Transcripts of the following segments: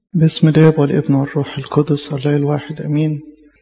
بسم الاب والابن والروح القدس الله الواحد امين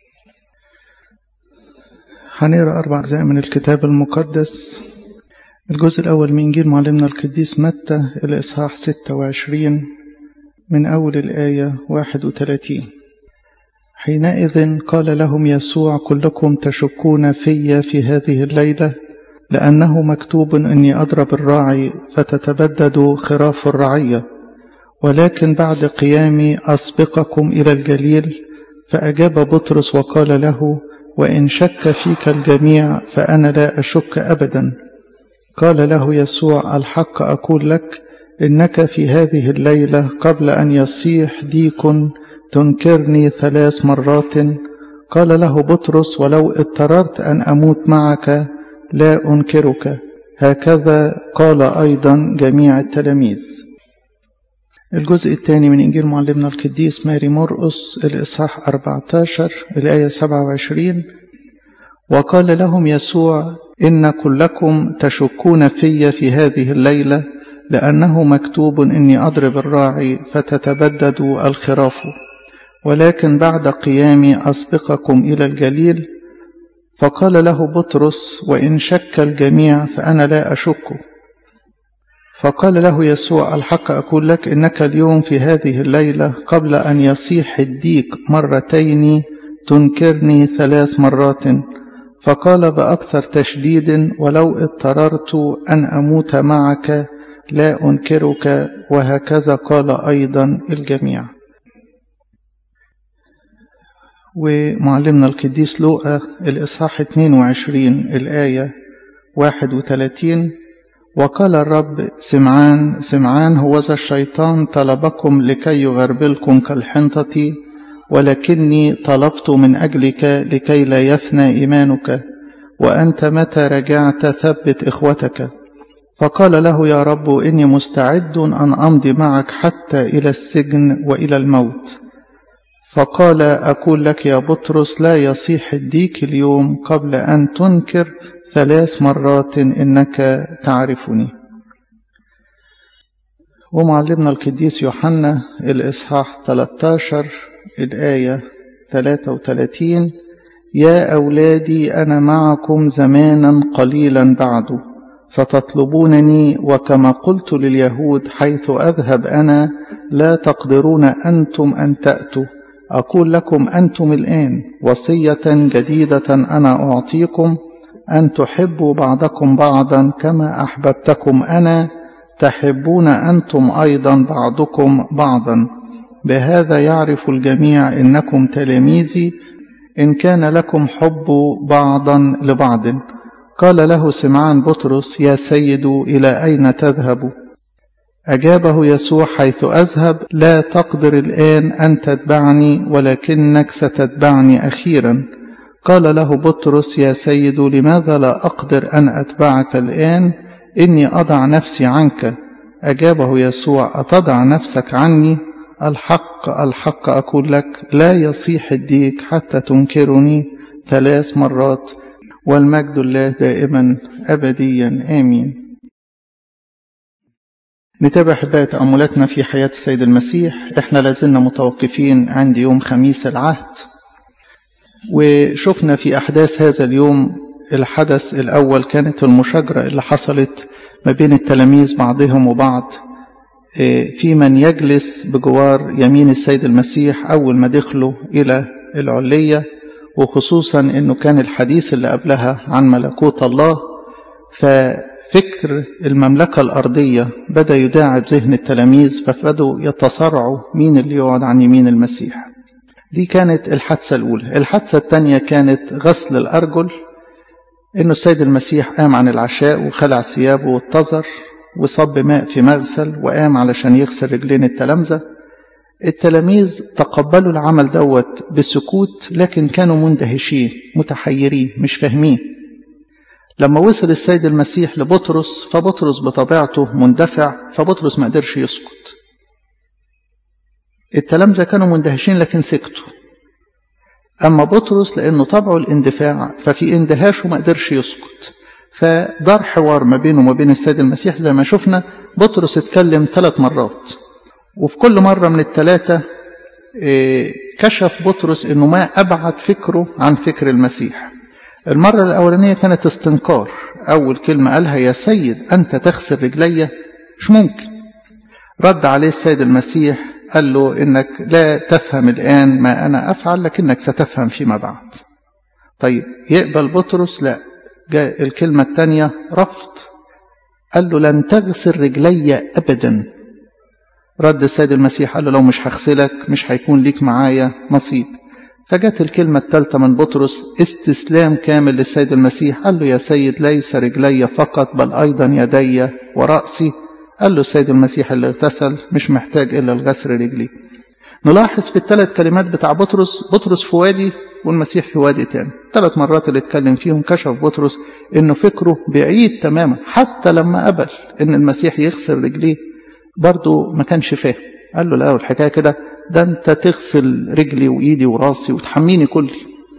هنقرا اربع اجزاء من الكتاب المقدس الجزء الاول من انجيل معلمنا القديس متى الاصحاح 26 من اول الايه 31 حينئذ قال لهم يسوع كلكم تشكون في في هذه الليله لانه مكتوب اني اضرب الراعي فتتبدد خراف الرعيه ولكن بعد قيامي أسبقكم إلى الجليل فأجاب بطرس وقال له وإن شك فيك الجميع فأنا لا أشك أبدا قال له يسوع الحق أقول لك إنك في هذه الليلة قبل أن يصيح ديك تنكرني ثلاث مرات قال له بطرس ولو اضطررت أن أموت معك لا أنكرك هكذا قال أيضا جميع التلاميذ الجزء الثاني من إنجيل معلمنا القديس ماري مرقس الإصحاح 14 الآية 27 وقال لهم يسوع إن كلكم تشكون في في هذه الليلة لأنه مكتوب إني أضرب الراعي فتتبدد الخراف ولكن بعد قيامي أسبقكم إلى الجليل فقال له بطرس وإن شك الجميع فأنا لا أشك فقال له يسوع الحق أقول لك إنك اليوم في هذه الليلة قبل أن يصيح الديك مرتين تنكرني ثلاث مرات فقال بأكثر تشديد ولو اضطررت أن أموت معك لا أنكرك وهكذا قال أيضا الجميع ومعلمنا القديس لوقا الإصحاح 22 الآية 31 وقال الرب سمعان سمعان هوذا الشيطان طلبكم لكي يغربلكم كالحنطة ولكني طلبت من أجلك لكي لا يفنى إيمانك وأنت متى رجعت ثبت إخوتك فقال له يا رب إني مستعد أن أمضي معك حتى إلى السجن وإلى الموت فقال أقول لك يا بطرس لا يصيح الديك اليوم قبل أن تنكر ثلاث مرات إنك تعرفني ومعلمنا القديس يوحنا الإصحاح 13 الآية 33 يا أولادي أنا معكم زمانا قليلا بعد ستطلبونني وكما قلت لليهود حيث أذهب أنا لا تقدرون أنتم أن تأتوا أقول لكم أنتم الآن وصية جديدة أنا أعطيكم أن تحبوا بعضكم بعضا كما أحببتكم أنا تحبون أنتم أيضا بعضكم بعضا بهذا يعرف الجميع إنكم تلاميذي إن كان لكم حب بعضا لبعض قال له سمعان بطرس يا سيد إلى أين تذهب أجابه يسوع حيث أذهب لا تقدر الآن أن تتبعني ولكنك ستتبعني أخيرا قال له بطرس يا سيد لماذا لا أقدر أن أتبعك الآن إني أضع نفسي عنك أجابه يسوع أتضع نفسك عني الحق الحق أقول لك لا يصيح الديك حتى تنكرني ثلاث مرات والمجد الله دائما أبديا آمين نتابع أحبائي تأملاتنا في حياة السيد المسيح إحنا لازلنا متوقفين عند يوم خميس العهد وشفنا في أحداث هذا اليوم الحدث الأول كانت المشاجرة اللي حصلت ما بين التلاميذ بعضهم وبعض في من يجلس بجوار يمين السيد المسيح أول ما دخلوا إلى العلية وخصوصا أنه كان الحديث اللي قبلها عن ملكوت الله ففكر المملكة الأرضية بدأ يداعب ذهن التلاميذ فبدوا يتصارعوا مين اللي يقعد عن يمين المسيح دي كانت الحادثة الأولى الحادثة الثانية كانت غسل الأرجل إنه السيد المسيح قام عن العشاء وخلع ثيابه واتزر وصب ماء في مغسل وقام علشان يغسل رجلين التلامذة التلاميذ تقبلوا العمل دوت بسكوت لكن كانوا مندهشين متحيرين مش فاهمين لما وصل السيد المسيح لبطرس فبطرس بطبيعته مندفع فبطرس ما قدرش يسكت التلامذة كانوا مندهشين لكن سكتوا أما بطرس لأنه طبعه الاندفاع ففي اندهاشه ما قدرش يسكت فدار حوار ما بينه وما بين السيد المسيح زي ما شفنا بطرس اتكلم ثلاث مرات وفي كل مرة من الثلاثة كشف بطرس انه ما ابعد فكره عن فكر المسيح المرة الاولانية كانت استنكار اول كلمة قالها يا سيد انت تغسل رجلي مش ممكن رد عليه السيد المسيح قال له انك لا تفهم الان ما انا افعل لكنك ستفهم فيما بعد طيب يقبل بطرس لا جاء الكلمة الثانية رفض قال له لن تغسل رجلي ابدا رد السيد المسيح قال له لو مش هغسلك مش هيكون ليك معايا نصيب فجت الكلمة الثالثة من بطرس استسلام كامل للسيد المسيح قال له يا سيد ليس رجلي فقط بل أيضا يدي ورأسي قال له السيد المسيح اللي اغتسل مش محتاج إلا الغسل رجلي نلاحظ في الثلاث كلمات بتاع بطرس بطرس في وادي والمسيح في وادي تاني ثلاث مرات اللي اتكلم فيهم كشف بطرس انه فكره بعيد تماما حتى لما قبل ان المسيح يغسل رجليه برضه ما كانش فاهم قال له لا الحكايه كده ده انت تغسل رجلي وايدي وراسي وتحميني كلي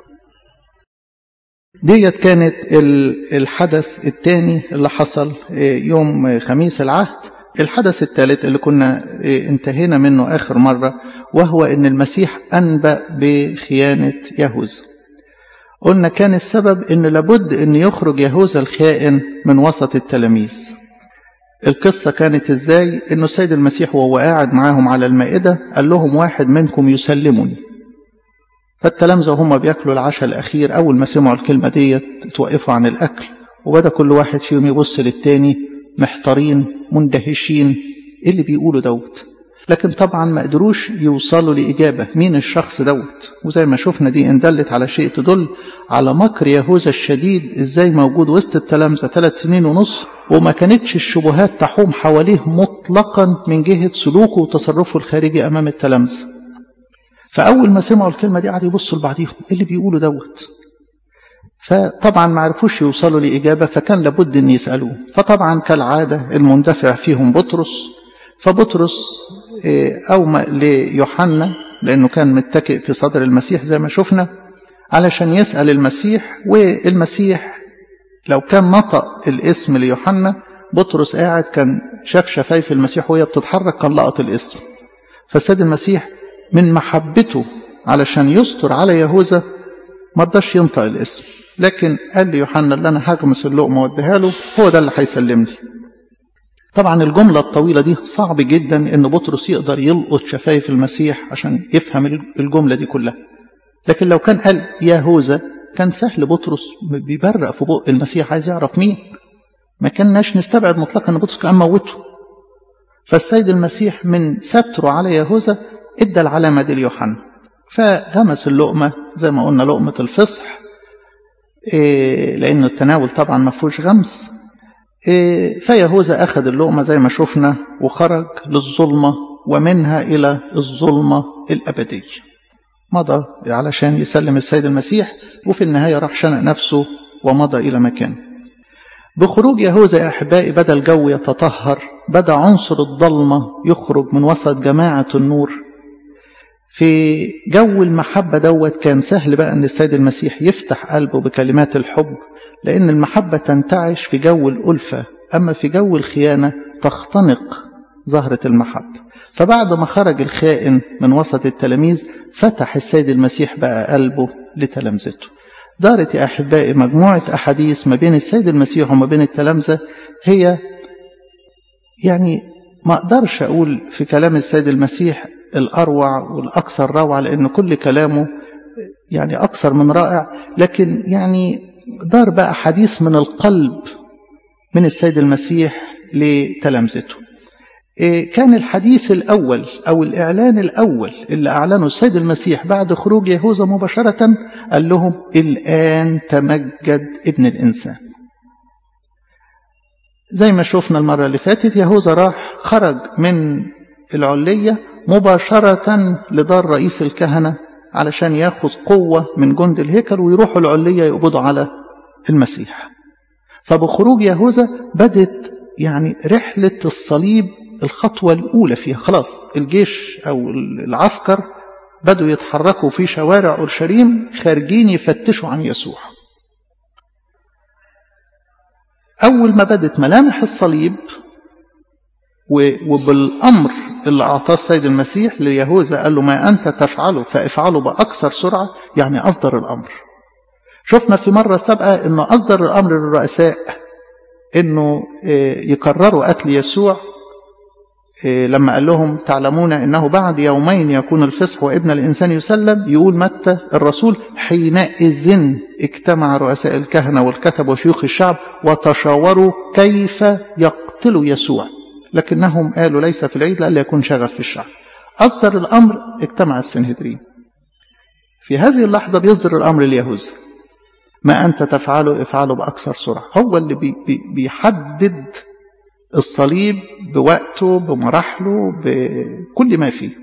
ديت كانت الحدث الثاني اللي حصل يوم خميس العهد الحدث الثالث اللي كنا انتهينا منه آخر مرة وهو أن المسيح أنبأ بخيانة يهوذا قلنا كان السبب أن لابد أن يخرج يهوذا الخائن من وسط التلاميذ القصة كانت ازاي انه السيد المسيح وهو قاعد معاهم على المائدة قال لهم واحد منكم يسلمني فالتلامذة وهم بياكلوا العشاء الأخير أول ما سمعوا الكلمة دي توقفوا عن الأكل وبدأ كل واحد فيهم يبص للتاني محتارين مندهشين ايه اللي بيقولوا دوت لكن طبعا ما قدروش يوصلوا لإجابة مين الشخص دوت وزي ما شفنا دي إن دلت على شيء تدل على مكر يهوذا الشديد إزاي موجود وسط التلامذة ثلاث سنين ونص وما كانتش الشبهات تحوم حواليه مطلقا من جهة سلوكه وتصرفه الخارجي أمام التلامذة فأول ما سمعوا الكلمة دي قعدوا يبصوا لبعضيهم إيه اللي بيقولوا دوت فطبعا ما عرفوش يوصلوا لإجابة فكان لابد أن يسألوه فطبعا كالعادة المندفع فيهم بطرس فبطرس أومأ ليوحنا لأنه كان متكئ في صدر المسيح زي ما شفنا علشان يسأل المسيح والمسيح لو كان نطق الاسم ليوحنا بطرس قاعد كان شاف شفايف المسيح وهي بتتحرك كان لقط الاسم فالسيد المسيح من محبته علشان يستر على يهوذا ما رضاش ينطق الاسم لكن قال لي يوحنا اللي انا هغمس اللقمه واديها له هو ده اللي هيسلمني طبعا الجمله الطويله دي صعب جدا ان بطرس يقدر يلقط شفايف المسيح عشان يفهم الجمله دي كلها لكن لو كان قال يهوذا كان سهل بطرس بيبرق في بق المسيح عايز يعرف مين ما كناش نستبعد مطلقا ان بطرس كان موته فالسيد المسيح من ستره على يهوذا ادى العلامه دي ليوحنا فغمس اللقمه زي ما قلنا لقمه الفصح إيه لأن التناول طبعا ما فيهوش غمس إيه فيهوذا أخذ اللقمة زي ما شفنا وخرج للظلمة ومنها إلى الظلمة الأبدية مضى علشان يسلم السيد المسيح وفي النهاية راح شنق نفسه ومضى إلى مكان بخروج يهوذا يا أحبائي بدأ الجو يتطهر بدأ عنصر الضلمة يخرج من وسط جماعة النور في جو المحبة دوت كان سهل بقى أن السيد المسيح يفتح قلبه بكلمات الحب لأن المحبة تنتعش في جو الألفة أما في جو الخيانة تختنق زهرة المحبة فبعد ما خرج الخائن من وسط التلاميذ فتح السيد المسيح بقى قلبه لتلامذته دارت يا أحبائي مجموعة أحاديث ما بين السيد المسيح وما بين التلامذة هي يعني ما أقدرش أقول في كلام السيد المسيح الأروع والأكثر روعة لأن كل كلامه يعني أكثر من رائع لكن يعني دار بقى حديث من القلب من السيد المسيح لتلامذته كان الحديث الأول أو الإعلان الأول اللي أعلنه السيد المسيح بعد خروج يهوذا مباشرة قال لهم الآن تمجد ابن الإنسان زي ما شفنا المرة اللي فاتت يهوذا راح خرج من العلية مباشرة لدار رئيس الكهنة علشان ياخذ قوة من جند الهيكل ويروحوا العلية يقبضوا على المسيح فبخروج يهوذا بدت يعني رحلة الصليب الخطوة الأولى فيها خلاص الجيش أو العسكر بدوا يتحركوا في شوارع أورشليم خارجين يفتشوا عن يسوع أول ما بدت ملامح الصليب وبالأمر اللي أعطاه السيد المسيح ليهوذا قال له ما أنت تفعله فافعله بأكثر سرعة يعني أصدر الأمر شفنا في مرة سابقة أنه أصدر الأمر للرؤساء أنه يكرروا قتل يسوع لما قال لهم تعلمون أنه بعد يومين يكون الفصح وابن الإنسان يسلم يقول متى الرسول حينئذ اجتمع رؤساء الكهنة والكتب وشيوخ الشعب وتشاوروا كيف يقتلوا يسوع لكنهم قالوا ليس في العيد لألا يكون شغف في الشعب أصدر الأمر اجتمع السنهدرين في هذه اللحظة بيصدر الأمر اليهوذا ما أنت تفعله افعله بأكثر سرعة هو اللي بي بي بيحدد الصليب بوقته بمراحله بكل ما فيه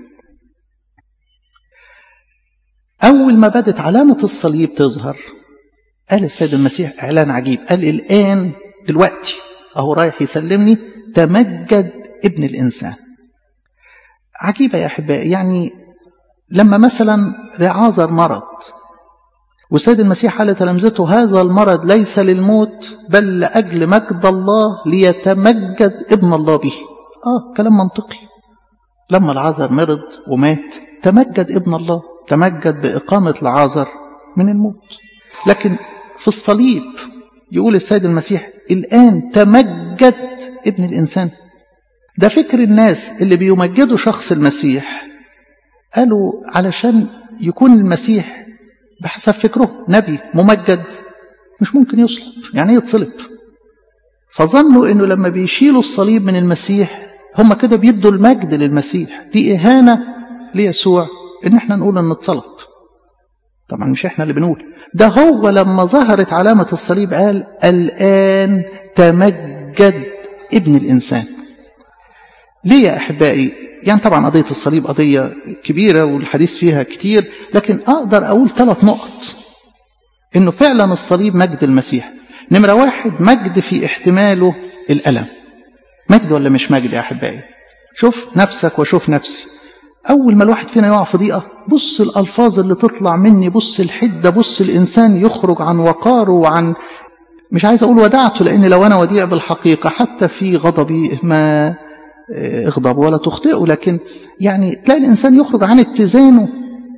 أول ما بدت علامة الصليب تظهر قال السيد المسيح إعلان عجيب قال الآن دلوقتي أهو رايح يسلمني تمجد ابن الإنسان عجيبة يا أحبائي يعني لما مثلا رعازر مرض والسيد المسيح قال لتلامذته هذا المرض ليس للموت بل لأجل مجد الله ليتمجد ابن الله به آه كلام منطقي لما العازر مرض ومات تمجد ابن الله تمجد بإقامة العازر من الموت لكن في الصليب يقول السيد المسيح الآن تمجد ابن الإنسان ده فكر الناس اللي بيمجدوا شخص المسيح قالوا علشان يكون المسيح بحسب فكره نبي ممجد مش ممكن يصلب يعني ايه يتصلب فظنوا انه لما بيشيلوا الصليب من المسيح هم كده بيدوا المجد للمسيح دي اهانه ليسوع ان احنا نقول ان اتصلب طبعا مش احنا اللي بنقول ده هو لما ظهرت علامه الصليب قال الان تمجد ابن الانسان ليه يا احبائي يعني طبعا قضيه الصليب قضيه كبيره والحديث فيها كتير لكن اقدر اقول ثلاث نقط انه فعلا الصليب مجد المسيح نمره واحد مجد في احتماله الالم مجد ولا مش مجد يا احبائي شوف نفسك وشوف نفسي اول ما الواحد فينا يقع في ضيقه بص الالفاظ اللي تطلع مني بص الحده بص الانسان يخرج عن وقاره وعن مش عايز اقول ودعته لان لو انا وديع بالحقيقه حتى في غضبي ما اغضب ولا تخطئه لكن يعني تلاقي الإنسان يخرج عن اتزانه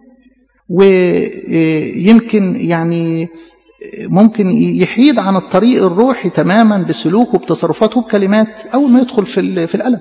ويمكن يعني ممكن يحيد عن الطريق الروحي تماما بسلوكه بتصرفاته بكلمات أول ما يدخل في في الألم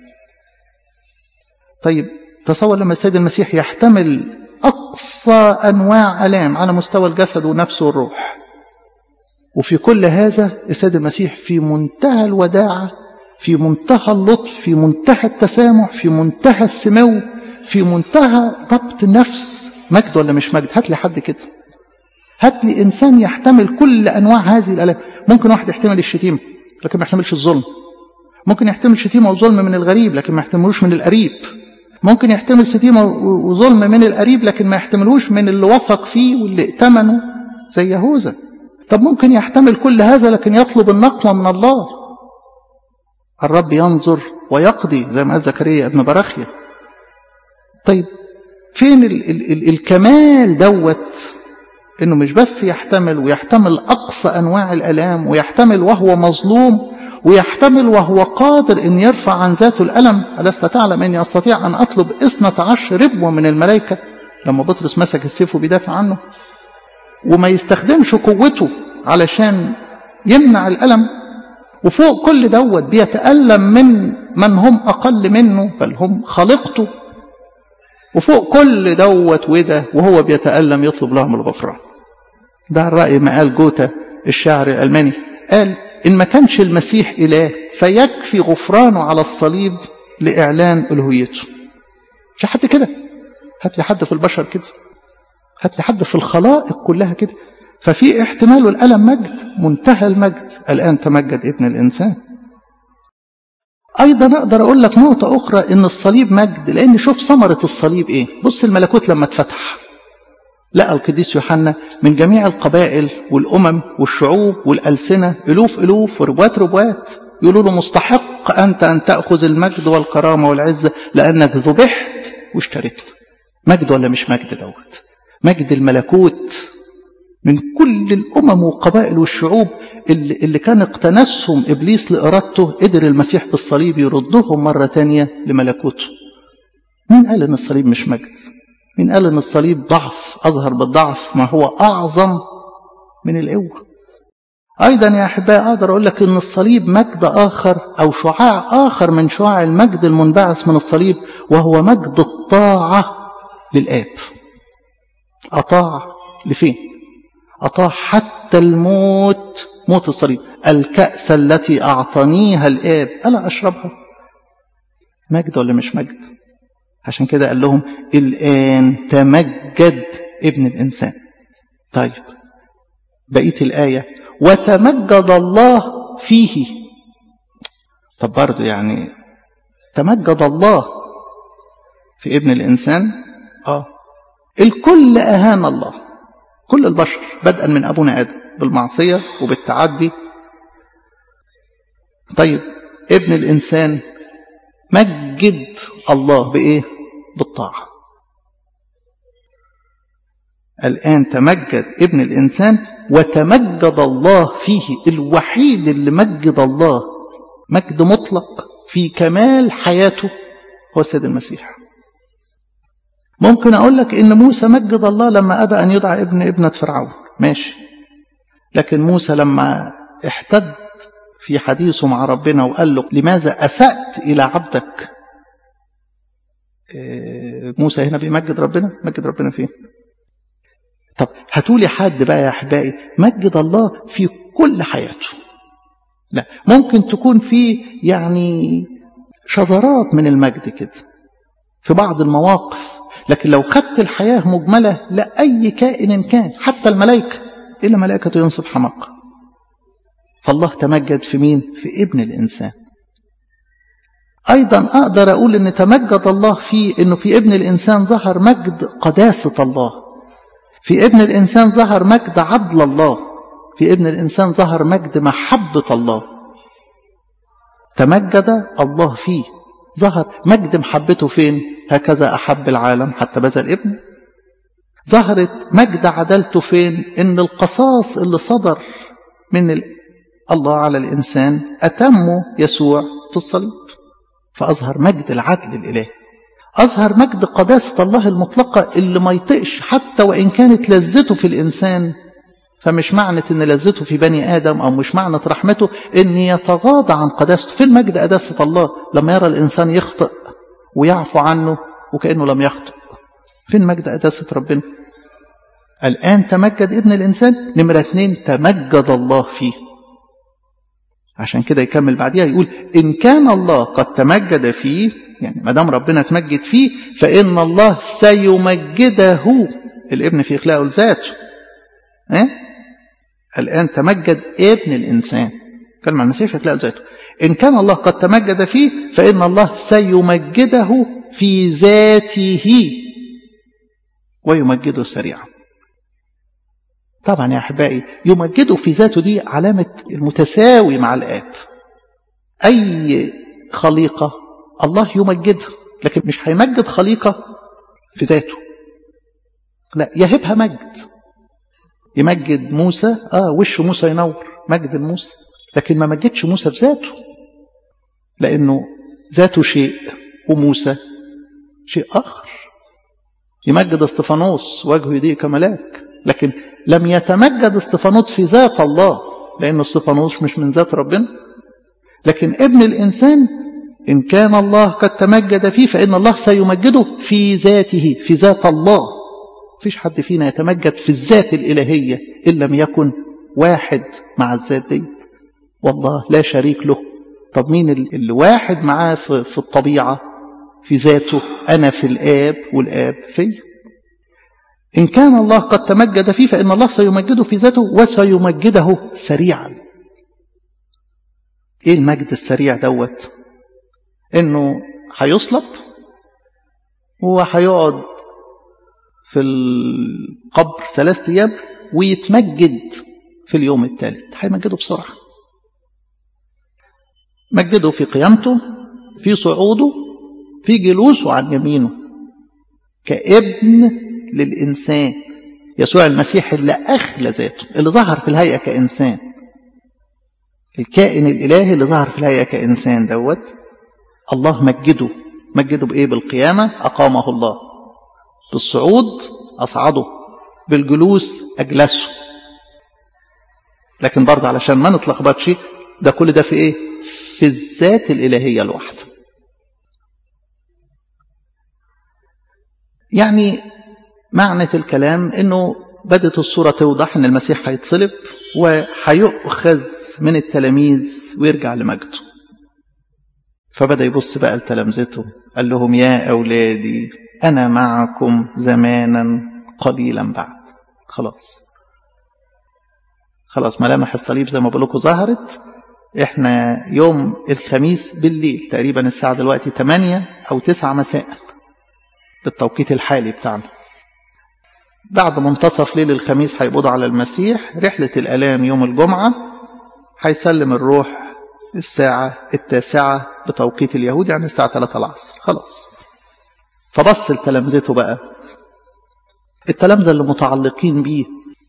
طيب تصور لما السيد المسيح يحتمل أقصى أنواع ألام على مستوى الجسد والنفس والروح وفي كل هذا السيد المسيح في منتهى الوداعة في منتهى اللطف في منتهى التسامح في منتهى السمو في منتهى ضبط النفس مجد ولا مش مجد هات لي حد كده هات لي إنسان يحتمل كل أنواع هذه الآلام ممكن واحد يحتمل الشتيمة لكن ما يحتملش الظلم ممكن يحتمل شتيمة وظلم من الغريب لكن ما يحتملوش من القريب ممكن يحتمل شتيمة وظلم من القريب لكن ما يحتملوش من اللي وثق فيه واللي ائتمنه زي يهوذا طب ممكن يحتمل كل هذا لكن يطلب النقمة من الله الرب ينظر ويقضي زي ما قال زكريا ابن براخيا طيب فين ال ال ال الكمال دوت انه مش بس يحتمل ويحتمل اقصى انواع الالام ويحتمل وهو مظلوم ويحتمل وهو قادر ان يرفع عن ذاته الالم الست تعلم اني استطيع ان اطلب اثنة عشر ربوة من الملائكة لما بطرس مسك السيف وبيدافع عنه وما يستخدمش قوته علشان يمنع الالم وفوق كل دوت بيتألم من من هم أقل منه بل هم خالقته وفوق كل دوت وده وهو بيتألم يطلب لهم الغفران ده الرأي ما قال جوتا الشاعر الألماني قال إن ما كانش المسيح إله فيكفي غفرانه على الصليب لإعلان ألوهيته مش حد كده هات لي حد في البشر كده هات لي حد في الخلائق كلها كده ففي احتمال الألم مجد منتهى المجد الآن تمجد ابن الإنسان أيضا أقدر أقول لك نقطة أخرى إن الصليب مجد لأن شوف ثمرة الصليب إيه بص الملكوت لما اتفتح لقى القديس يوحنا من جميع القبائل والأمم والشعوب والألسنة ألوف ألوف وربوات ربوات يقولوا له مستحق أنت أن تأخذ المجد والكرامة والعزة لأنك ذبحت واشتريتنا مجد ولا مش مجد دوت مجد الملكوت من كل الأمم والقبائل والشعوب اللي, اللي كان اقتنسهم إبليس لإرادته قدر المسيح بالصليب يردهم مرة تانية لملكوته مين قال إن الصليب مش مجد مين قال إن الصليب ضعف أظهر بالضعف ما هو أعظم من القوة أيضا يا أحبائي أقدر أقول لك إن الصليب مجد آخر أو شعاع آخر من شعاع المجد المنبعث من الصليب وهو مجد الطاعة للآب أطاع لفين أطاع حتى الموت موت الصليب الكأس التي أعطانيها الآب ألا أشربها مجد ولا مش مجد عشان كده قال لهم الآن تمجد ابن الإنسان طيب بقية الآية وتمجد الله فيه طب برضه يعني تمجد الله في ابن الإنسان آه الكل أهان الله كل البشر بدءا من أبونا آدم بالمعصية وبالتعدي طيب ابن الإنسان مجد الله بإيه بالطاعة الآن تمجد ابن الإنسان وتمجد الله فيه الوحيد اللي مجد الله مجد مطلق في كمال حياته هو السيد المسيح ممكن أقول لك إن موسى مجد الله لما أبى أن يدعى ابن ابنة فرعون ماشي لكن موسى لما احتد في حديثه مع ربنا وقال له لماذا أسأت إلى عبدك موسى هنا بيمجد ربنا مجد ربنا فين طب هاتولي حد بقى يا أحبائي مجد الله في كل حياته لا ممكن تكون في يعني شذرات من المجد كده في بعض المواقف لكن لو خدت الحياة مجملة لأي كائن كان حتى الملائكة إلا ملائكة ينصب حماقة فالله تمجد في مين في ابن الإنسان أيضا أقدر أقول أن تمجد الله في أنه في ابن الإنسان ظهر مجد قداسة الله في ابن الإنسان ظهر مجد عدل الله في ابن الإنسان ظهر مجد محبة الله تمجد الله فيه ظهر مجد محبته فين هكذا أحب العالم حتى بذل ابن ظهرت مجد عدالته فين إن القصاص اللي صدر من الله على الإنسان أتمه يسوع في الصليب فأظهر مجد العدل الإلهي أظهر مجد قداسة الله المطلقة اللي ما يطقش حتى وإن كانت لذته في الإنسان فمش معنى ان لذته في بني ادم او مش معنى رحمته ان يتغاضى عن قداسته فين مجد قداسه الله لما يرى الانسان يخطئ ويعفو عنه وكانه لم يخطئ فين مجد قداسه ربنا الان تمجد ابن الانسان نمره اثنين تمجد الله فيه عشان كده يكمل بعديها يقول ان كان الله قد تمجد فيه يعني ما دام ربنا تمجد فيه فان الله سيمجده الابن في اخلاقه لذاته إيه؟ الآن تمجد ابن الإنسان كلمة المسيح في خلال ذاته إن كان الله قد تمجد فيه فإن الله سيمجده في ذاته ويمجده سريعا طبعا يا أحبائي يمجده في ذاته دي علامة المتساوي مع الآب أي خليقة الله يمجدها لكن مش هيمجد خليقة في ذاته لا يهبها مجد يمجد موسى اه وش موسى ينور مجد الموسى لكن ما مجدش موسى بذاته لانه ذاته شيء وموسى شيء اخر يمجد استفانوس وجهه يضيء كملاك لكن لم يتمجد استفانوس في ذات الله لانه استفانوس مش من ذات ربنا لكن ابن الانسان ان كان الله قد تمجد فيه فان الله سيمجده في ذاته في ذات الله فيش حد فينا يتمجد في الذات الإلهية إن لم يكن واحد مع الذات دي والله لا شريك له طب مين اللي واحد معاه في الطبيعة في ذاته أنا في الآب والآب في إن كان الله قد تمجد فيه فإن الله سيمجده في ذاته وسيمجده سريعا إيه المجد السريع دوت إنه هيصلب وهيقعد في القبر ثلاثة أيام ويتمجد في اليوم الثالث هيمجده بسرعة مجده في قيامته في صعوده في جلوسه عن يمينه كابن للإنسان يسوع المسيح اللي أخلى ذاته اللي ظهر في الهيئة كإنسان الكائن الإلهي اللي ظهر في الهيئة كإنسان دوت الله مجده مجده بإيه بالقيامة أقامه الله بالصعود أصعده بالجلوس أجلسه لكن برضه علشان ما نتلخبطش ده كل ده في إيه في الذات الإلهية الواحدة يعني معنى الكلام انه بدت الصورة توضح ان المسيح هيتصلب وهيؤخذ من التلاميذ ويرجع لمجده فبدأ يبص بقى لتلامذته قال لهم يا أولادي أنا معكم زمانا قليلا بعد خلاص خلاص ملامح الصليب زي ما بقول لكم ظهرت احنا يوم الخميس بالليل تقريبا الساعة دلوقتي 8 أو 9 مساء بالتوقيت الحالي بتاعنا بعد منتصف ليل الخميس هيقبضوا على المسيح رحلة الألام يوم الجمعة هيسلم الروح الساعة التاسعة بتوقيت اليهود يعني الساعة 3 العصر خلاص فبص لتلامذته بقى التلامذة اللي متعلقين بيه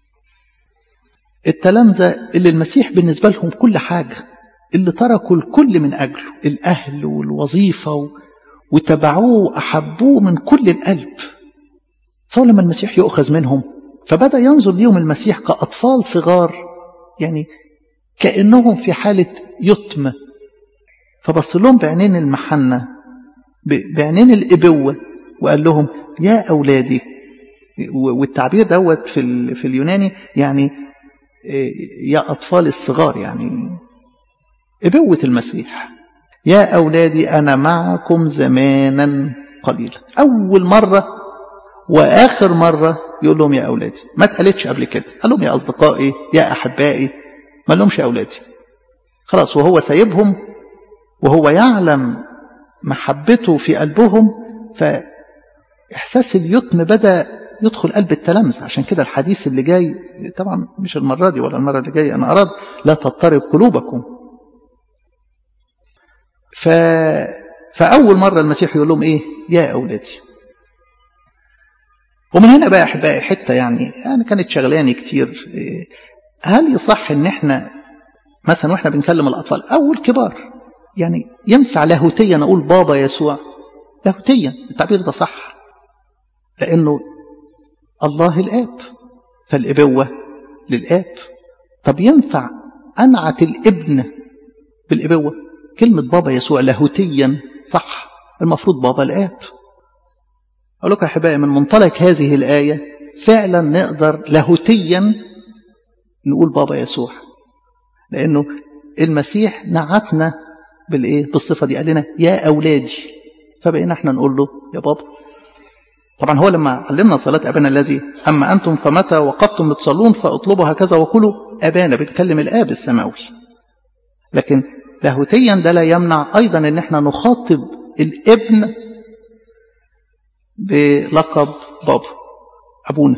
التلامذة اللي المسيح بالنسبة لهم كل حاجة اللي تركوا الكل من أجله الأهل والوظيفة و... وتبعوه وأحبوه من كل القلب تصور لما المسيح يؤخذ منهم فبدأ ينظر ليهم المسيح كأطفال صغار يعني كأنهم في حالة يتم فبص لهم بعينين المحنة بعينين الإبوة وقال لهم يا أولادي والتعبير دوت في, في اليوناني يعني يا أطفال الصغار يعني إبوة المسيح يا أولادي أنا معكم زمانا قليلا أول مرة وآخر مرة يقول لهم يا أولادي ما اتقالتش قبل كده قال لهم يا أصدقائي يا أحبائي ما لهمش يا أولادي خلاص وهو سايبهم وهو يعلم محبته في قلبهم فإحساس اليتم بدأ يدخل قلب التلامذة عشان كده الحديث اللي جاي طبعا مش المرة دي ولا المرة اللي جاية أنا أراد لا تضطرب قلوبكم ف... فأول مرة المسيح يقول لهم إيه يا أولادي ومن هنا بقى أحبائي حتة يعني أنا كانت شغلاني كتير هل يصح إن إحنا مثلا وإحنا بنكلم الأطفال أو الكبار يعني ينفع لاهوتيا أقول بابا يسوع لاهوتيا التعبير ده صح لأنه الله الآب فالإبوة للآب طب ينفع أنعت الابن بالإبوة كلمة بابا يسوع لاهوتيا صح المفروض بابا الآب أقول لكم يا أحبائي من منطلق هذه الآية فعلا نقدر لاهوتيا نقول بابا يسوع لأنه المسيح نعتنا بالإيه بالصفة دي قال لنا يا أولادي فبقينا احنا نقول له يا بابا طبعا هو لما علمنا صلاة أبانا الذي أما أنتم فمتى وقفتم تصلون فاطلبوا هكذا وكلوا أبانا بنكلم الآب السماوي لكن لاهوتيا ده لا يمنع أيضا أن احنا نخاطب الابن بلقب بابا أبونا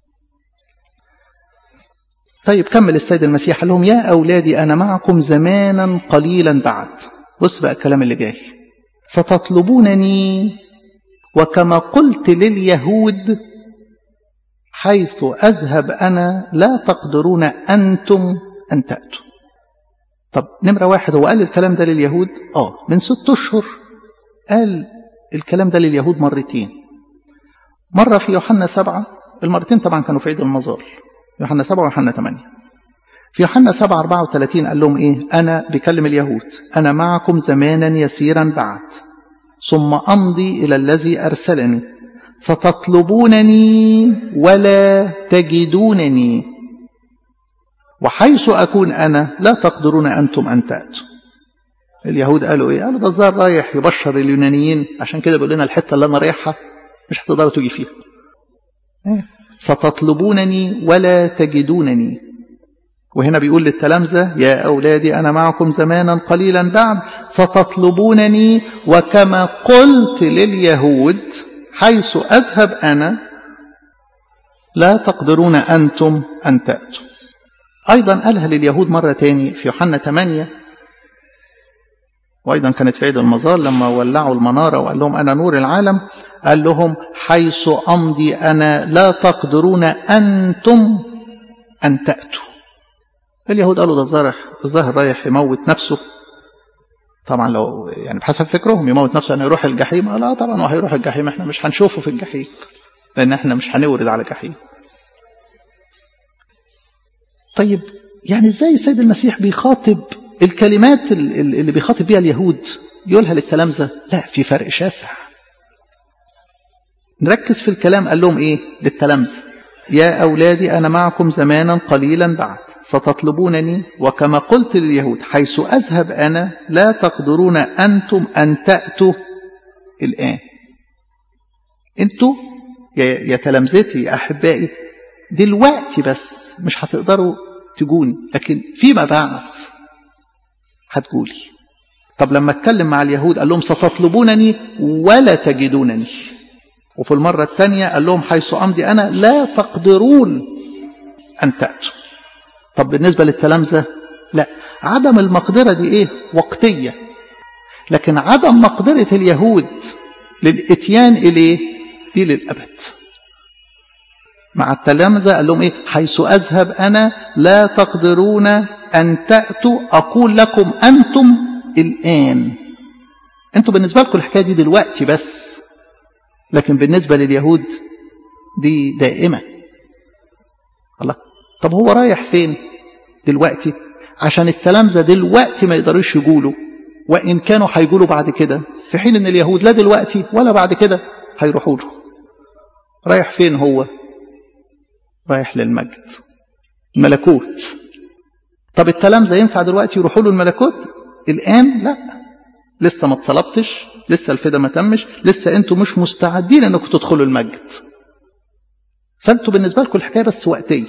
طيب كمل السيد المسيح قال لهم يا أولادي أنا معكم زمانا قليلا بعد بص بقى الكلام اللي جاي ستطلبونني وكما قلت لليهود حيث أذهب أنا لا تقدرون أنتم أن تأتوا طب نمرة واحد هو قال الكلام ده لليهود آه من ست أشهر قال الكلام ده لليهود مرتين مرة في يوحنا سبعة المرتين طبعا كانوا في عيد المظال يوحنا سبعة ويوحنا ثمانية في يوحنا سبعة أربعة وثلاثين قال لهم إيه أنا بكلم اليهود أنا معكم زمانا يسيرا بعد ثم أمضي إلى الذي أرسلني فتطلبونني ولا تجدونني وحيث أكون أنا لا تقدرون أنتم أن تأتوا اليهود قالوا إيه قالوا ده الظاهر رايح يبشر اليونانيين عشان كده بيقول لنا الحتة اللي أنا رايحها مش هتقدروا تجي فيها إيه؟ ستطلبونني ولا تجدونني وهنا بيقول للتلامذة يا أولادي أنا معكم زمانا قليلا بعد ستطلبونني وكما قلت لليهود حيث أذهب أنا لا تقدرون أنتم أن تأتوا أيضا قالها لليهود مرة تاني في يوحنا 8 وأيضا كانت في عيد المظال لما ولعوا المنارة وقال لهم أنا نور العالم قال لهم حيث أمضي أنا لا تقدرون أنتم أن تأتوا اليهود قالوا ده الظاهر الظاهر رايح يموت نفسه طبعا لو يعني بحسب فكرهم يموت نفسه انه يروح الجحيم لا طبعا هو هيروح الجحيم احنا مش هنشوفه في الجحيم لان احنا مش هنورد على جحيم طيب يعني ازاي السيد المسيح بيخاطب الكلمات اللي بيخاطب بيها اليهود يقولها للتلامذة لا في فرق شاسع نركز في الكلام قال لهم ايه للتلامذة يا أولادي أنا معكم زمانا قليلا بعد ستطلبونني وكما قلت لليهود حيث أذهب أنا لا تقدرون أنتم أن تأتوا الآن أنتوا يا تلامذتي يا أحبائي دلوقتي بس مش هتقدروا تجوني لكن فيما بعد هتقولي طب لما اتكلم مع اليهود قال لهم ستطلبونني ولا تجدونني وفي المرة الثانية قال لهم حيث أمضي أنا لا تقدرون أن تأتوا طب بالنسبة للتلامذة لا عدم المقدرة دي إيه وقتية لكن عدم مقدرة اليهود للإتيان إليه دي للأبد مع التلامذة قال لهم إيه حيث أذهب أنا لا تقدرون أن تأتوا أقول لكم أنتم الآن أنتوا بالنسبة لكم الحكاية دي دلوقتي بس لكن بالنسبة لليهود دي دائمة الله طب هو رايح فين دلوقتي عشان التلامذة دلوقتي ما يقدروش يقولوا وإن كانوا هيقولوا بعد كده في حين ان اليهود لا دلوقتي ولا بعد كده هيروحوا له رايح فين هو رايح للمجد الملكوت طب التلامذة ينفع دلوقتي يروحوا له الملكوت الآن لا لسه ما اتصلبتش لسه الفدا ما تمش لسه انتوا مش مستعدين انكم تدخلوا المجد فانتوا بالنسبة لكم الحكاية بس وقتية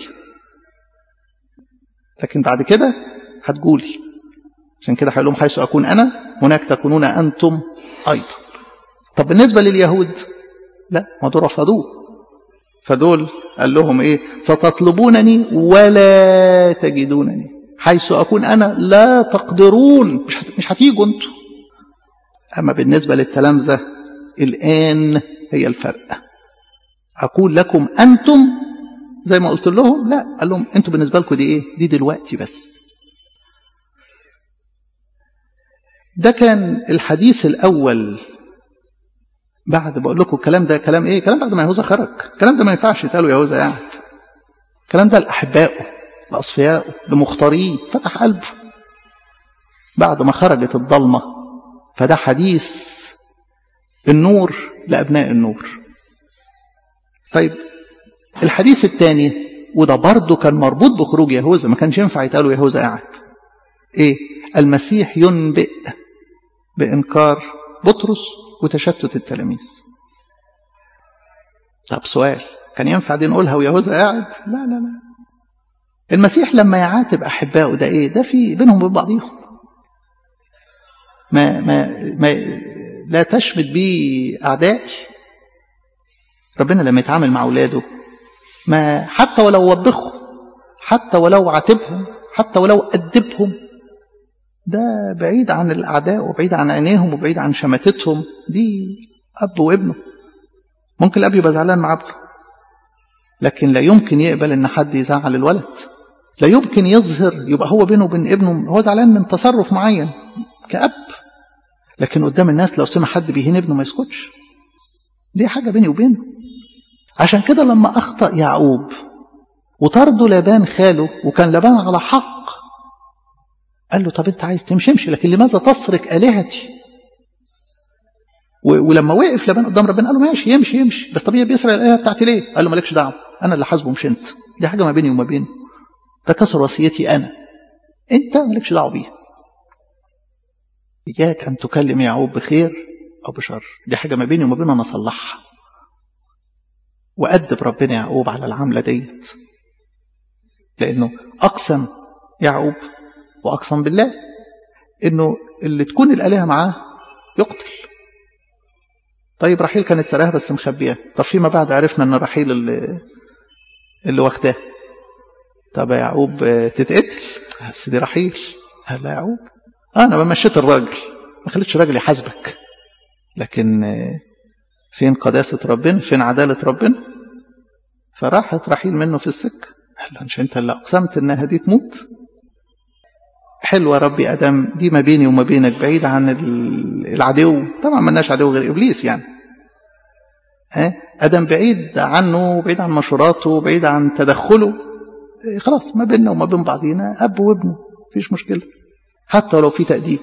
لكن بعد كده هتقولي عشان كده هيقول لهم حيث أكون أنا هناك تكونون أنتم أيضا طب بالنسبة لليهود لا ما دول رفضوه فدول قال لهم ايه ستطلبونني ولا تجدونني حيث أكون أنا لا تقدرون مش مش هتيجوا انتوا أما بالنسبة للتلامذة الآن هي الفرق أقول لكم أنتم زي ما قلت لهم لا قال لهم أنتم بالنسبة لكم دي إيه دي دلوقتي بس ده كان الحديث الأول بعد بقول لكم الكلام ده كلام إيه كلام بعد ما يهوذا خرج الكلام ده ما ينفعش يتقالوا يهوذا قاعد الكلام ده لأحبائه لأصفيائه لمختاريه فتح قلبه بعد ما خرجت الضلمه فده حديث النور لأبناء النور طيب الحديث الثاني وده برضه كان مربوط بخروج يهوذا ما كانش ينفع يتقالوا يهوذا قاعد ايه المسيح ينبئ بإنكار بطرس وتشتت التلاميذ طب سؤال كان ينفع دي نقولها ويهوذا قاعد لا لا لا المسيح لما يعاتب أحبائه ده ايه ده في بينهم وبين بعضيهم ما ما ما لا تشمت بيه أعدائي ربنا لما يتعامل مع أولاده ما حتى ولو وبخهم حتى ولو عاتبهم حتى ولو أدبهم ده بعيد عن الأعداء وبعيد عن عينيهم وبعيد عن شماتتهم دي أب وابنه ممكن الأب يبقى زعلان مع ابنه لكن لا يمكن يقبل إن حد يزعل الولد لا يمكن يظهر يبقى هو بينه وبين ابنه هو زعلان من تصرف معين كأب لكن قدام الناس لو سمع حد بيهين ابنه ما يسكتش دي حاجة بيني وبينه عشان كده لما أخطأ يعقوب وطرده لابان خاله وكان لابان على حق قال له طب انت عايز تمشي امشي لكن لماذا تسرق آلهتي ولما وقف لابان قدام ربنا قال له ماشي يمشي يمشي بس طب بيسرق الآلهة بتاعتي ليه قال له مالكش دعوه انا اللي حاسبه مش انت دي حاجة ما بيني وما بينه ده كسر وصيتي انا انت مالكش دعوه بيها إياك أن تكلم يعقوب بخير أو بشر دي حاجة ما بيني وما بينه أنا أصلحها وأدب ربنا يعقوب على العملة ديت لأنه أقسم يعقوب وأقسم بالله إنه اللي تكون الآلهة معاه يقتل طيب رحيل كانت سراها بس مخبيها طب فيما بعد عرفنا ان رحيل اللي, اللي واخداه طب يا يعقوب تتقتل بس دي رحيل قال لا يعقوب انا بمشيت الراجل ما خليتش راجل يحاسبك لكن فين قداسة ربنا فين عدالة ربنا فراحت رحيل منه في السكة قال له مش انت اللي اقسمت انها دي تموت حلوة ربي ادم دي ما بيني وما بينك بعيد عن العدو طبعا ملناش عدو غير ابليس يعني ها ادم بعيد عنه بعيد عن مشوراته بعيد عن تدخله خلاص ما بيننا وما بين بعضينا اب وابنه مفيش مشكله حتى لو في تأديب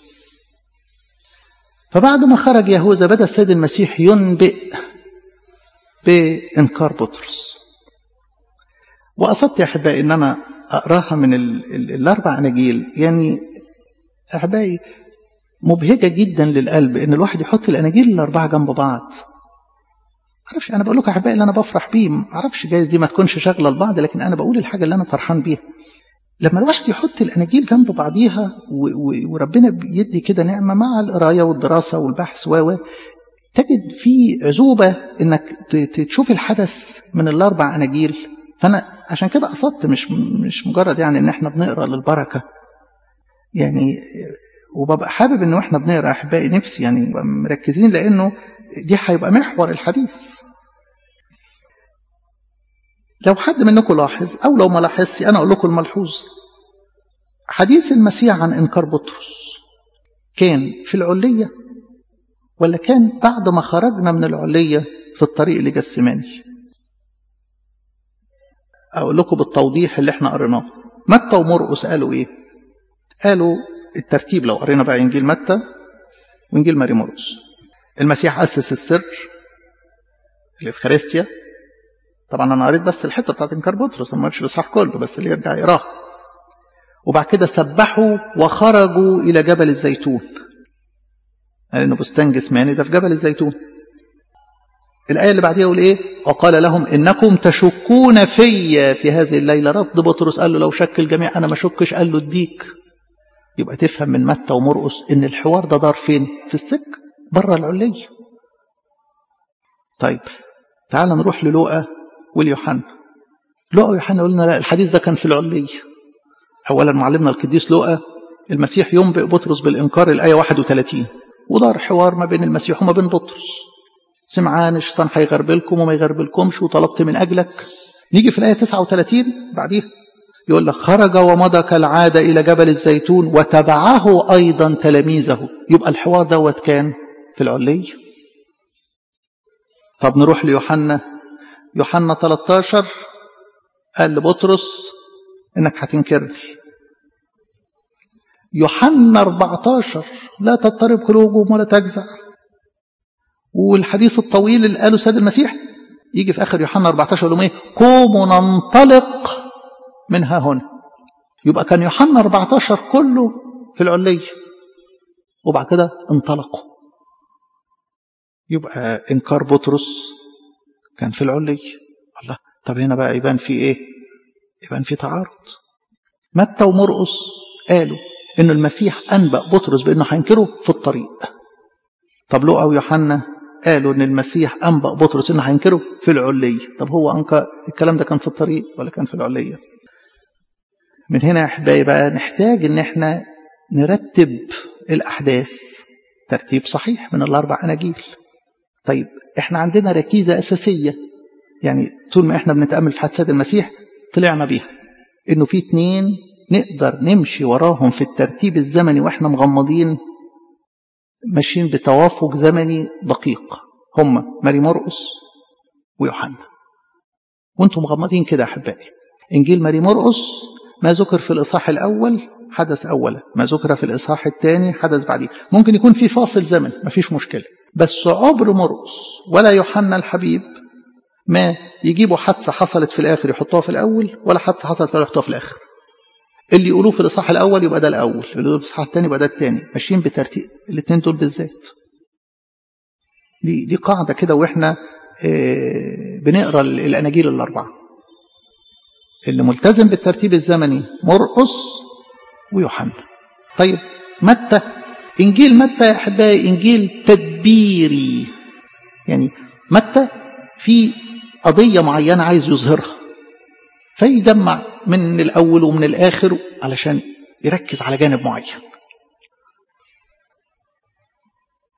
فبعد ما خرج يهوذا بدأ السيد المسيح ينبئ بإنكار بطرس وقصدت يا أحبائي أن أنا أقراها من ال ال الأربع أناجيل يعني أحبائي مبهجة جدا للقلب أن الواحد يحط الأناجيل الأربعة جنب بعض معرفش أنا بقول لكم أحبائي اللي أنا بفرح بيه معرفش جايز دي ما تكونش شاغلة لبعض لكن أنا بقول الحاجة اللي أنا فرحان بيها لما الواحد يحط الأناجيل جنب بعضيها وربنا بيدي كده نعمة مع القراية والدراسة والبحث و تجد في عزوبة انك تشوف الحدث من الاربع اناجيل فانا عشان كده قصدت مش مش مجرد يعني ان احنا بنقرا للبركة يعني وببقى حابب ان احنا بنقرا احبائي نفسي يعني مركزين لانه دي هيبقى محور الحديث لو حد منكم لاحظ او لو ما لاحظش انا اقول لكم الملحوظ حديث المسيح عن انكار بطرس كان في العليه ولا كان بعد ما خرجنا من العليه في الطريق لجسماني اقول لكم بالتوضيح اللي احنا قريناه متى ومرقس قالوا ايه قالوا الترتيب لو قرينا بقى انجيل متى وانجيل ماري مرقس المسيح اسس السر الافخارستيا طبعا انا قريت بس الحته بتاعت انكار بطرس ما قريتش الاصحاح كله بس اللي يرجع يقراه وبعد كده سبحوا وخرجوا الى جبل الزيتون لان بستان جسماني ده في جبل الزيتون الآية اللي بعديها يقول إيه؟ وقال لهم إنكم تشكون في في هذه الليلة رد بطرس قال له لو شك الجميع أنا ما شكش قال له اديك يبقى تفهم من متى ومرقس إن الحوار ده دار فين؟ في السك بره العلية طيب تعال نروح للوقا واليوحنا لوقا ويوحنا قلنا لا الحديث ده كان في العلية أولا معلمنا القديس لوقا المسيح ينبئ بطرس بالإنكار الآية 31 ودار حوار ما بين المسيح وما بين بطرس سمعان الشيطان هيغربلكم وما يغربلكمش وطلبت من أجلك نيجي في الآية 39 بعديها يقول لك خرج ومضى كالعادة إلى جبل الزيتون وتبعه أيضا تلاميذه يبقى الحوار دوت كان في العلية طب نروح ليوحنا يوحنا 13 قال لبطرس انك هتنكرني يوحنا 14 لا تضطرب قلوبهم ولا تجزع والحديث الطويل اللي قاله سيد المسيح يجي في اخر يوحنا 14 يقول لهم ايه قوموا ننطلق من ها هنا يبقى كان يوحنا 14 كله في العليه وبعد كده انطلقوا يبقى انكار بطرس كان في العليه الله طب هنا بقى يبان في ايه يبان في تعارض متى ومرقس قالوا ان المسيح انبأ بطرس بانه هينكره في الطريق طب لوقا ويوحنا قالوا ان المسيح انبأ بطرس انه هينكره في العليه طب هو انكر الكلام ده كان في الطريق ولا كان في العليه من هنا يا احبائي بقى نحتاج ان احنا نرتب الاحداث ترتيب صحيح من الاربع اناجيل طيب احنا عندنا ركيزه اساسيه يعني طول ما احنا بنتامل في حادثه المسيح طلعنا بيها انه في اتنين نقدر نمشي وراهم في الترتيب الزمني واحنا مغمضين ماشيين بتوافق زمني دقيق هم ماري مرقس ويوحنا وانتم مغمضين كده يا احبائي انجيل ماري مرقس ما ذكر في الاصحاح الاول حدث اولا ما ذكر في الاصحاح الثاني حدث بعديه ممكن يكون في فاصل زمن ما فيش مشكله بس عبر مرقس ولا يوحنا الحبيب ما يجيبوا حادثه حصلت في الاخر يحطوها في الاول ولا حادثه حصلت في الاخر يحطوها في الاخر اللي يقولوه في الاصحاح الاول يبقى ده الاول اللي يقولوه في الاصحاح الثاني يبقى ده الثاني ماشيين بترتيب الاثنين دول بالذات دي دي قاعده كده واحنا اه بنقرا الاناجيل الاربعه اللي ملتزم بالترتيب الزمني مرقس ويوحنا طيب متى انجيل متى يا احبائي انجيل تدبيري يعني متى في قضيه معينه عايز يظهرها فيجمع من الأول ومن الآخر علشان يركز على جانب معين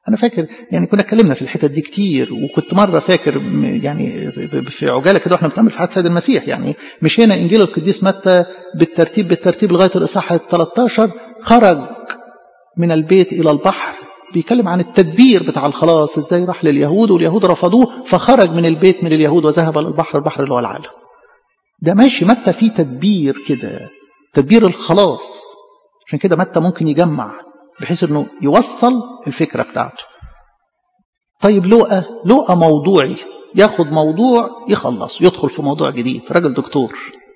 أنا فاكر يعني كنا اتكلمنا في الحتت دي كتير وكنت مرة فاكر يعني في عجالة كده واحنا بنتأمل في حياة سيد المسيح يعني مش هنا إنجيل القديس متى بالترتيب بالترتيب لغاية الإصحاح ال 13 خرج من البيت إلى البحر بيتكلم عن التدبير بتاع الخلاص ازاي راح لليهود واليهود رفضوه فخرج من البيت من اليهود وذهب للبحر البحر اللي هو العالم ده ماشي متى فيه تدبير كده تدبير الخلاص عشان كده متى ممكن يجمع بحيث انه يوصل الفكره بتاعته طيب لوقا لوقا موضوعي ياخد موضوع يخلص يدخل في موضوع جديد راجل دكتور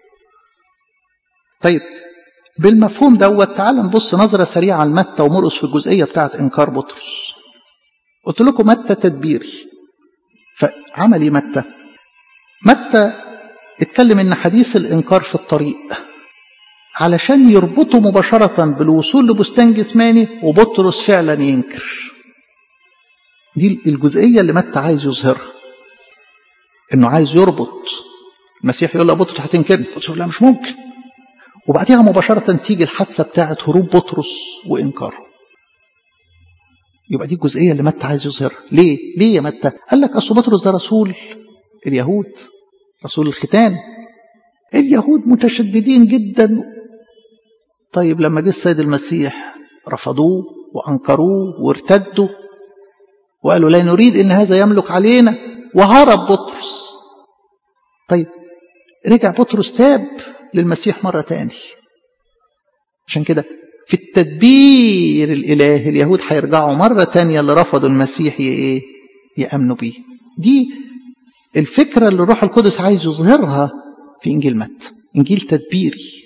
طيب بالمفهوم دوت تعال نبص نظرة سريعة على متى ومرقس في الجزئية بتاعت إنكار بطرس قلت لكم متى تدبيري فعمل ايه متى متى اتكلم ان حديث الإنكار في الطريق علشان يربطه مباشرة بالوصول لبستان جسماني وبطرس فعلا ينكر دي الجزئية اللي متى عايز يظهرها انه عايز يربط المسيح يقول له بطرس هتنكرني بطرس يقول لا مش ممكن وبعديها مباشرة تيجي الحادثة بتاعت هروب بطرس وإنكاره يبقى دي الجزئية اللي متى عايز يظهرها ليه؟ ليه يا متى؟ قال لك أصل بطرس ده رسول اليهود رسول الختان اليهود متشددين جدا طيب لما جه السيد المسيح رفضوه وأنكروه وارتدوا وقالوا لا نريد إن هذا يملك علينا وهرب بطرس طيب رجع بطرس تاب للمسيح مرة تاني عشان كده في التدبير الإلهي اليهود هيرجعوا مرة تانية اللي رفضوا المسيح إيه يأمنوا بيه دي الفكرة اللي الروح القدس عايز يظهرها في إنجيل متى إنجيل تدبيري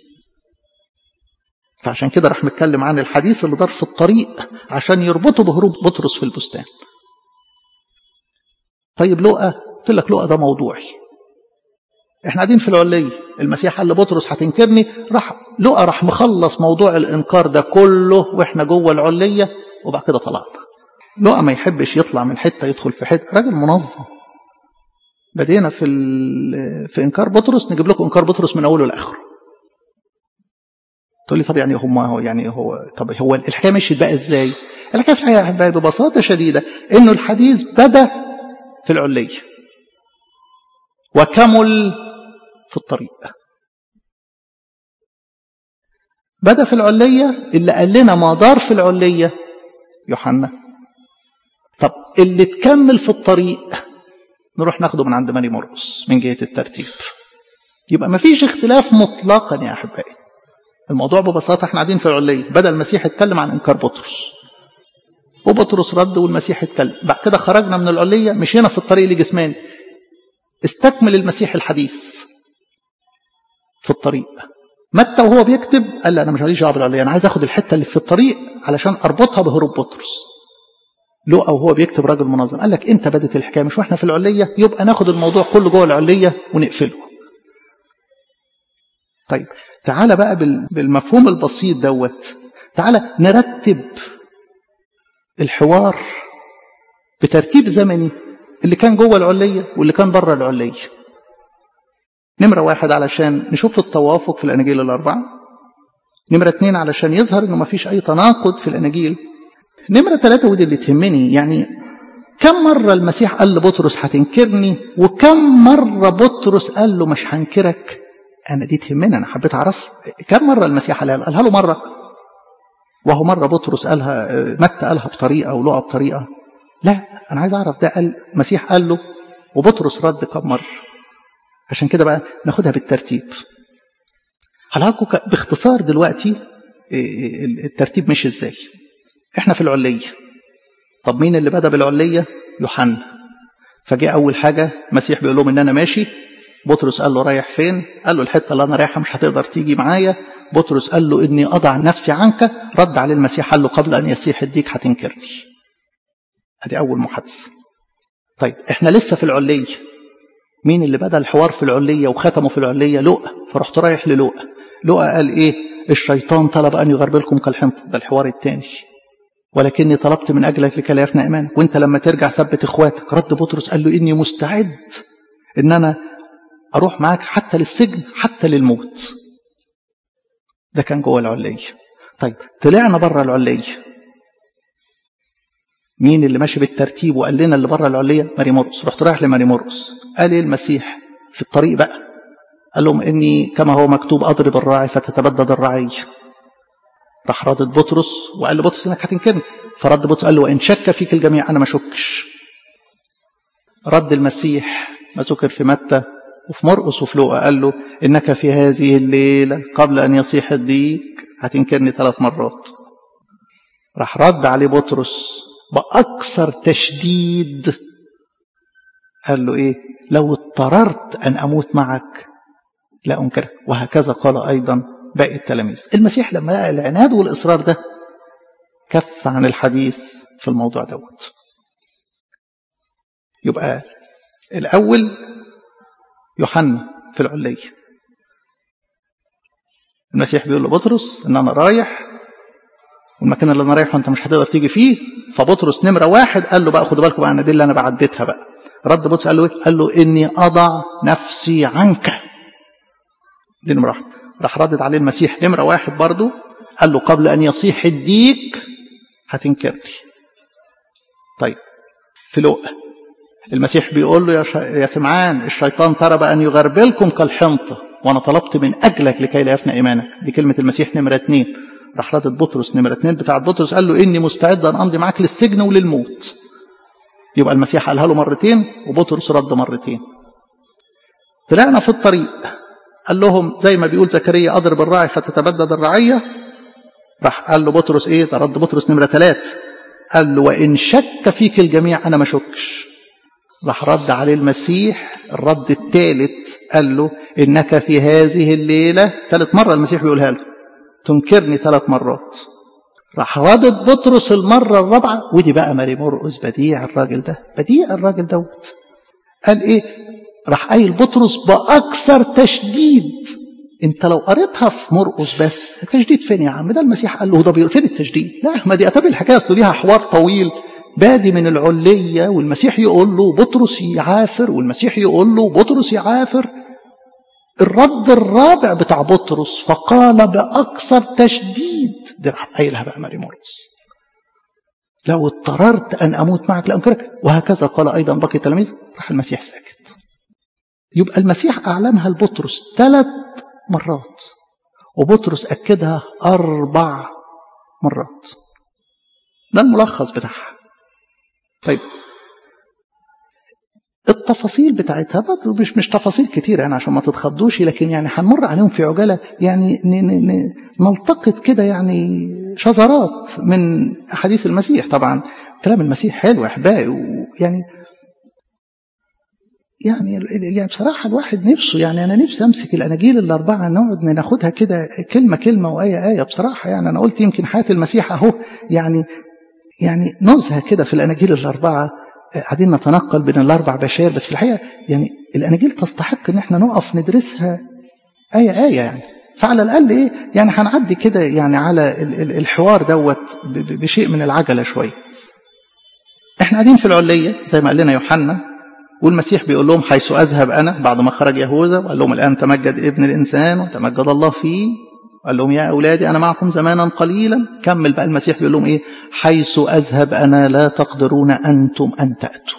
فعشان كده راح نتكلم عن الحديث اللي دار في الطريق عشان يربطه بهروب بطرس في البستان طيب لقى قلت لك لقى ده موضوعي احنا قاعدين في العلية المسيح قال لبطرس هتنكرني راح لقى راح مخلص موضوع الانكار ده كله واحنا جوه العلية وبعد كده طلعنا لقى ما يحبش يطلع من حتة يدخل في حتة راجل منظم بدينا في في انكار بطرس نجيب لكم انكار بطرس من اوله لاخره تقول لي طب يعني هم هو يعني هو طب هو الحكايه مشيت بقى ازاي؟ الحكايه في الحقيقه ببساطه شديده انه الحديث بدا في العليه وكمل في الطريق بدا في العليه اللي قال لنا ما دار في العليه يوحنا طب اللي تكمل في الطريق نروح ناخده من عند ماري مرقس من جهه الترتيب يبقى ما فيش اختلاف مطلقا يا احبائي الموضوع ببساطة احنا قاعدين في العلية بدأ المسيح يتكلم عن إنكار بطرس وبطرس رد والمسيح اتكلم بعد كده خرجنا من العلية مشينا في الطريق لجسماني استكمل المسيح الحديث في الطريق متى وهو بيكتب قال لا انا مش ماليش دعوه بالعليه انا عايز اخد الحته اللي في الطريق علشان اربطها بهروب بطرس لقى وهو بيكتب راجل منظم قال لك امتى بدت الحكايه مش واحنا في العليه يبقى ناخد الموضوع كله جوه العليه ونقفله طيب تعالى بقى بالمفهوم البسيط دوت تعالى نرتب الحوار بترتيب زمني اللي كان جوه العلية واللي كان بره العلية نمرة واحد علشان نشوف التوافق في الأناجيل الأربعة نمرة اتنين علشان يظهر إنه مفيش أي تناقض في الأناجيل نمرة ثلاثة ودي اللي تهمني يعني كم مرة المسيح قال لبطرس هتنكرني وكم مرة بطرس قال له مش هنكرك أنا دي تهمني أنا حبيت أعرف كم مرة المسيح قالها قالها له مرة وهو مرة بطرس قالها متى قالها بطريقة ولقى بطريقة لا أنا عايز أعرف ده قال المسيح قال له وبطرس رد كم مرة عشان كده بقى ناخدها بالترتيب هلعلكم باختصار دلوقتي الترتيب مش ازاي احنا في العلية طب مين اللي بدأ بالعلية يوحنا فجاء أول حاجة المسيح بيقول لهم إن أنا ماشي بطرس قال له رايح فين قال له الحتة اللي أنا رايحها مش هتقدر تيجي معايا بطرس قال له إني أضع نفسي عنك رد عليه المسيح قال له قبل أن يسيح الديك هتنكرني ادي أول محادثة طيب احنا لسه في العلية مين اللي بدأ الحوار في العلية وختمه في العلية لؤى فرحت رايح للؤى لؤى قال ايه الشيطان طلب أن يغربلكم كالحنطة ده الحوار الثاني ولكني طلبت من أجلك لكي لا يفنى إيمانك وانت لما ترجع ثبت إخواتك رد بطرس قال له إني مستعد إن أنا أروح معاك حتى للسجن حتى للموت ده كان جوه العلية طيب طلعنا بره العلية مين اللي ماشي بالترتيب وقال لنا اللي بره العليه ماري مرقس رحت رايح لماري مرقس قال ايه المسيح في الطريق بقى قال لهم اني كما هو مكتوب اضرب الراعي فتتبدد الرعيه راح رادد بطرس وقال لبطرس انك هتنكرني فرد بطرس قال له وان شك فيك الجميع انا ما اشكش رد المسيح ما ذكر في متى وفي مرقس وفي لوقا قال له انك في هذه الليله قبل ان يصيح الديك هتنكرني ثلاث مرات راح رد عليه بطرس باكثر تشديد قال له ايه لو اضطررت ان اموت معك لا انكرك وهكذا قال ايضا باقي التلاميذ المسيح لما لقى العناد والاصرار ده كف عن الحديث في الموضوع دوت يبقى الاول يوحنا في العليه المسيح بيقول لبطرس ان انا رايح والمكان اللي انا رايحه انت مش هتقدر تيجي فيه فبطرس نمره واحد قال له بقى خدوا بالكم بقى انا دي اللي انا بعدتها بقى رد بطرس قال له ايه؟ قال له اني اضع نفسي عنك دي نمره واحد راح ردد عليه المسيح نمره واحد برضه قال له قبل ان يصيح الديك هتنكرني طيب في لقا المسيح بيقول له يا, ش... يا سمعان الشيطان ترى بقى ان يغربلكم كالحنطه وانا طلبت من اجلك لكي لا يفنى ايمانك دي كلمه المسيح نمره اثنين راح ردد بطرس نمره اثنين بتاعت بطرس قال له اني مستعد ان امضي معاك للسجن وللموت يبقى المسيح قالها له مرتين وبطرس رد مرتين طلعنا في الطريق قال لهم زي ما بيقول زكريا اضرب الراعي فتتبدد الرعيه راح قال له بطرس ايه ده رد بطرس نمره ثلاث قال له وان شك فيك الجميع انا ما شكش راح رد عليه المسيح الرد الثالث قال له انك في هذه الليله ثالث مره المسيح بيقولها له تنكرني ثلاث مرات راح ردد بطرس المره الرابعه ودي بقى ماري مرقس بديع الراجل ده بديع الراجل دوت قال ايه راح قايل بطرس باكثر تشديد انت لو قريتها في مرقس بس التشديد فين يا عم ده المسيح قال له ده بيقول فين التشديد لا ما دي اتابع الحكايه اصل ليها حوار طويل بادي من العليه والمسيح يقول له بطرس يعافر والمسيح يقول له بطرس يعافر الرد الرابع بتاع بطرس فقال باكثر تشديد دي راح قايلها بقى ماري مرقس لو اضطررت ان اموت معك لانكرك وهكذا قال ايضا باقي التلاميذ راح المسيح ساكت يبقى المسيح اعلنها لبطرس ثلاث مرات وبطرس اكدها اربع مرات ده الملخص بتاعها طيب التفاصيل بتاعتها مش مش تفاصيل كتير يعني عشان ما تتخضوش لكن يعني هنمر عليهم في عجاله يعني نلتقط كده يعني شذرات من احاديث المسيح طبعا كلام المسيح حلو يا احبائي ويعني يعني يعني بصراحة الواحد نفسه يعني أنا نفسي أمسك الأناجيل الأربعة نقعد ناخدها كده كلمة كلمة وآية آية بصراحة يعني أنا قلت يمكن حياة المسيح أهو يعني يعني نزهة كده في الأناجيل الأربعة قاعدين نتنقل بين الأربع بشائر بس في الحقيقة يعني الأناجيل تستحق إن احنا نقف ندرسها آية آية يعني فعلى الأقل إيه يعني هنعدي كده يعني على الحوار دوت بشيء من العجلة شوية احنا قاعدين في العلية زي ما قال لنا يوحنا والمسيح بيقول لهم حيث أذهب أنا بعد ما خرج يهوذا وقال لهم الآن تمجد ابن الإنسان وتمجد الله فيه قال لهم يا أولادي أنا معكم زمانا قليلا كمل بقى المسيح بيقول لهم إيه حيث أذهب أنا لا تقدرون أنتم أن تأتوا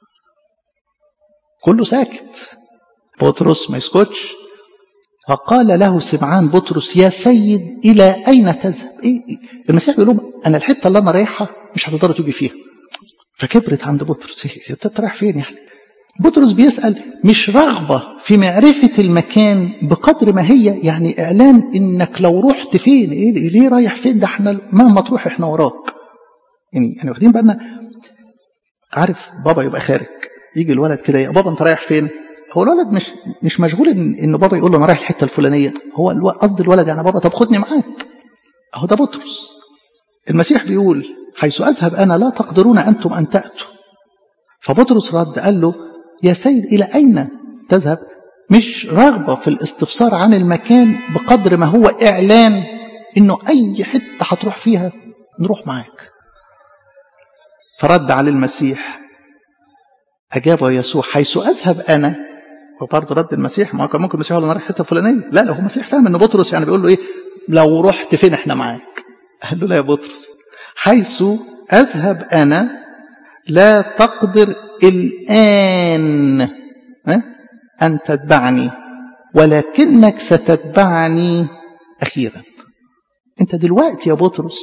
كله ساكت بطرس ما يسكتش فقال له سمعان بطرس يا سيد إلى أين تذهب إيه؟ المسيح بيقول لهم أنا الحتة اللي أنا رايحها مش هتقدروا تيجي فيها فكبرت عند بطرس انت رايح فين يعني بطرس بيسأل مش رغبة في معرفة المكان بقدر ما هي يعني إعلان إنك لو رحت فين إيه ليه رايح فين ده احنا مهما تروح احنا وراك يعني يعني واخدين بالنا عارف بابا يبقى خارج يجي الولد كده يا بابا انت رايح فين هو الولد مش مش مشغول ان ان بابا يقول له انا رايح الحته الفلانيه هو قصد الولد يعني بابا طب خدني معاك اهو ده بطرس المسيح بيقول حيث اذهب انا لا تقدرون انتم ان تاتوا فبطرس رد قال له يا سيد إلى أين تذهب مش رغبة في الاستفسار عن المكان بقدر ما هو إعلان إنه أي حتة هتروح فيها نروح معاك فرد على المسيح أجاب يسوع حيث أذهب أنا وبرضه رد المسيح ما كان ممكن المسيح يقول أنا رايح حتة فلانية لا لا هو المسيح فاهم إن بطرس يعني بيقول له إيه لو رحت فين إحنا معاك قال له لا يا بطرس حيث أذهب أنا لا تقدر الآن أن تتبعني ولكنك ستتبعني أخيرا أنت دلوقتي يا بطرس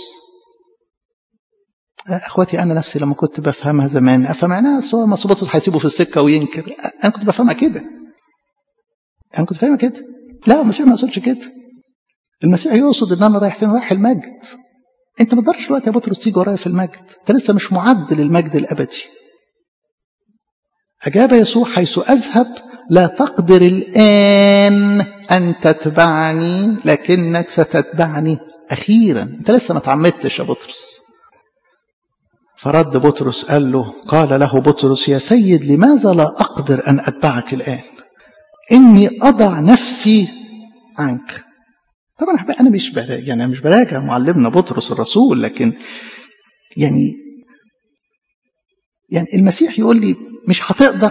اخواتي انا نفسي لما كنت بفهمها زمان افهم معناها ما بطرس هيسيبه في السكه وينكر انا كنت بفهمها كده انا كنت فاهمها كده لا المسيح ما يقصدش كده المسيح يقصد ان انا رايح فين رايح المجد انت ما تقدرش دلوقتي يا بطرس تيجي ورايا في المجد انت لسه مش معد للمجد الابدي اجاب يسوع حيث اذهب لا تقدر الان ان تتبعني لكنك ستتبعني اخيرا انت لسه ما تعمدتش يا بطرس فرد بطرس قال له قال له بطرس يا سيد لماذا لا اقدر ان اتبعك الان اني اضع نفسي عنك طبعا انا مش براجع يعني انا مش براجع معلمنا بطرس الرسول لكن يعني يعني المسيح يقول لي مش هتقدر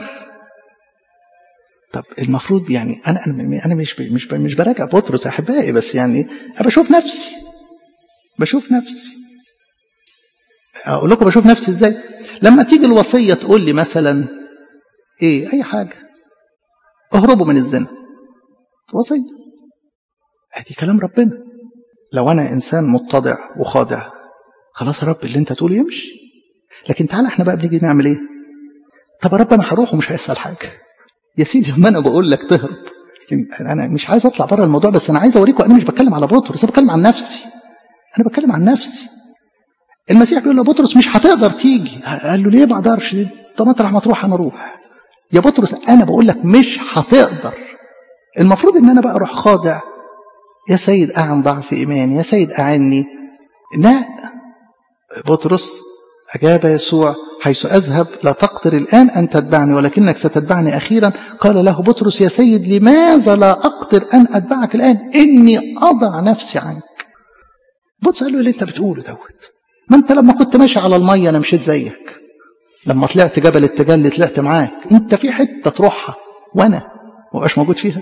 طب المفروض يعني انا انا انا مش مش مش براجع بطرس احبائي بس يعني انا بشوف نفسي بشوف نفسي اقول لكم بشوف نفسي ازاي لما تيجي الوصيه تقول لي مثلا ايه اي حاجه اهربوا من الزنا وصيه ادي كلام ربنا لو انا انسان متضع وخاضع خلاص يا رب اللي انت تقوله يمشي لكن تعالى احنا بقى بنيجي نعمل ايه طب يا رب انا هروح ومش هيحصل حاجه يا سيدي ما انا بقول لك تهرب انا مش عايز اطلع بره الموضوع بس انا عايز اوريكم انا مش بتكلم على بطرس انا بتكلم عن نفسي انا بتكلم عن نفسي المسيح بيقول له بطرس مش هتقدر تيجي قال له ليه ما اقدرش طب مطرح ما تروح انا اروح يا بطرس انا بقول لك مش هتقدر المفروض ان انا بقى اروح خاضع يا سيد اعن ضعف ايماني يا سيد اعني لا بطرس اجاب يسوع حيث اذهب لا تقدر الان ان تتبعني ولكنك ستتبعني اخيرا قال له بطرس يا سيد لماذا لا اقدر ان اتبعك الان اني اضع نفسي عنك بطرس قال له اللي انت بتقوله دوت ما انت لما كنت ماشي على الميه انا مشيت زيك لما طلعت جبل التجلي طلعت معاك انت في حته تروحها وانا ما بقاش موجود فيها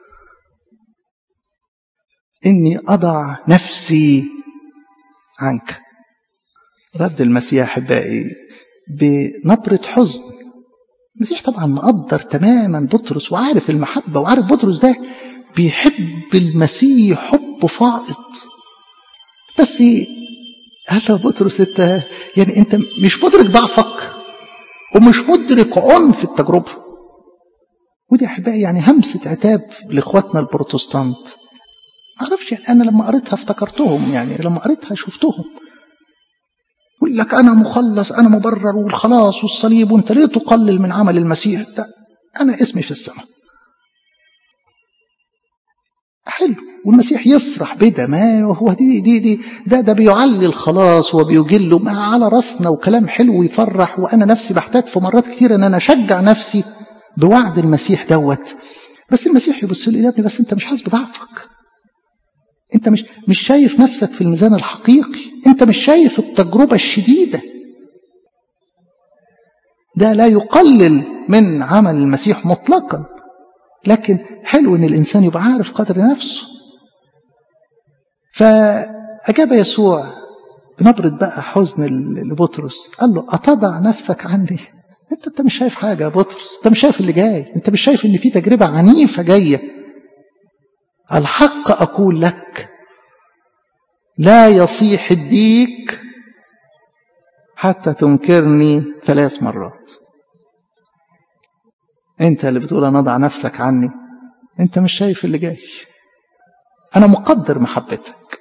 اني اضع نفسي عنك رد المسيح احبائي بنبره حزن المسيح طبعا مقدر تماما بطرس وعارف المحبه وعارف بطرس ده بيحب المسيح حب فائض بس قال له بطرس انت يعني انت مش مدرك ضعفك ومش مدرك عنف التجربه ودي احبائي يعني همسه عتاب لاخواتنا البروتستانت معرفش يعني انا لما قريتها افتكرتهم يعني لما قريتها شفتهم يقول لك انا مخلص انا مبرر والخلاص والصليب وانت ليه تقلل من عمل المسيح ده انا اسمي في السماء حلو والمسيح يفرح بده ما هو دي دي دي ده ده بيعلي الخلاص وبيجله ما على راسنا وكلام حلو ويفرح وانا نفسي بحتاج في مرات كتير ان انا اشجع نفسي بوعد المسيح دوت بس المسيح يبص لي يا ابني بس انت مش حاسس بضعفك انت مش مش شايف نفسك في الميزان الحقيقي انت مش شايف التجربه الشديده ده لا يقلل من عمل المسيح مطلقا لكن حلو ان الانسان يبقى عارف قدر نفسه فاجاب يسوع بنبرة بقى حزن لبطرس قال له أتضع نفسك عني انت انت مش شايف حاجة يا بطرس انت مش شايف اللي جاي انت مش شايف ان في تجربة عنيفة جاية الحق أقول لك لا يصيح الديك حتى تنكرني ثلاث مرات انت اللي بتقول انا اضع نفسك عني انت مش شايف اللي جاي انا مقدر محبتك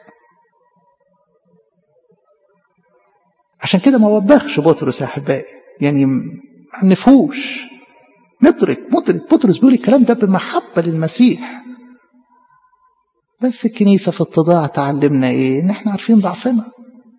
عشان كده ما وبخش بطرس يا احبائي يعني ما نفوش ندرك مدرك بطرس بيقول الكلام ده بمحبه للمسيح بس الكنيسه في التضاع تعلمنا ايه ان احنا عارفين ضعفنا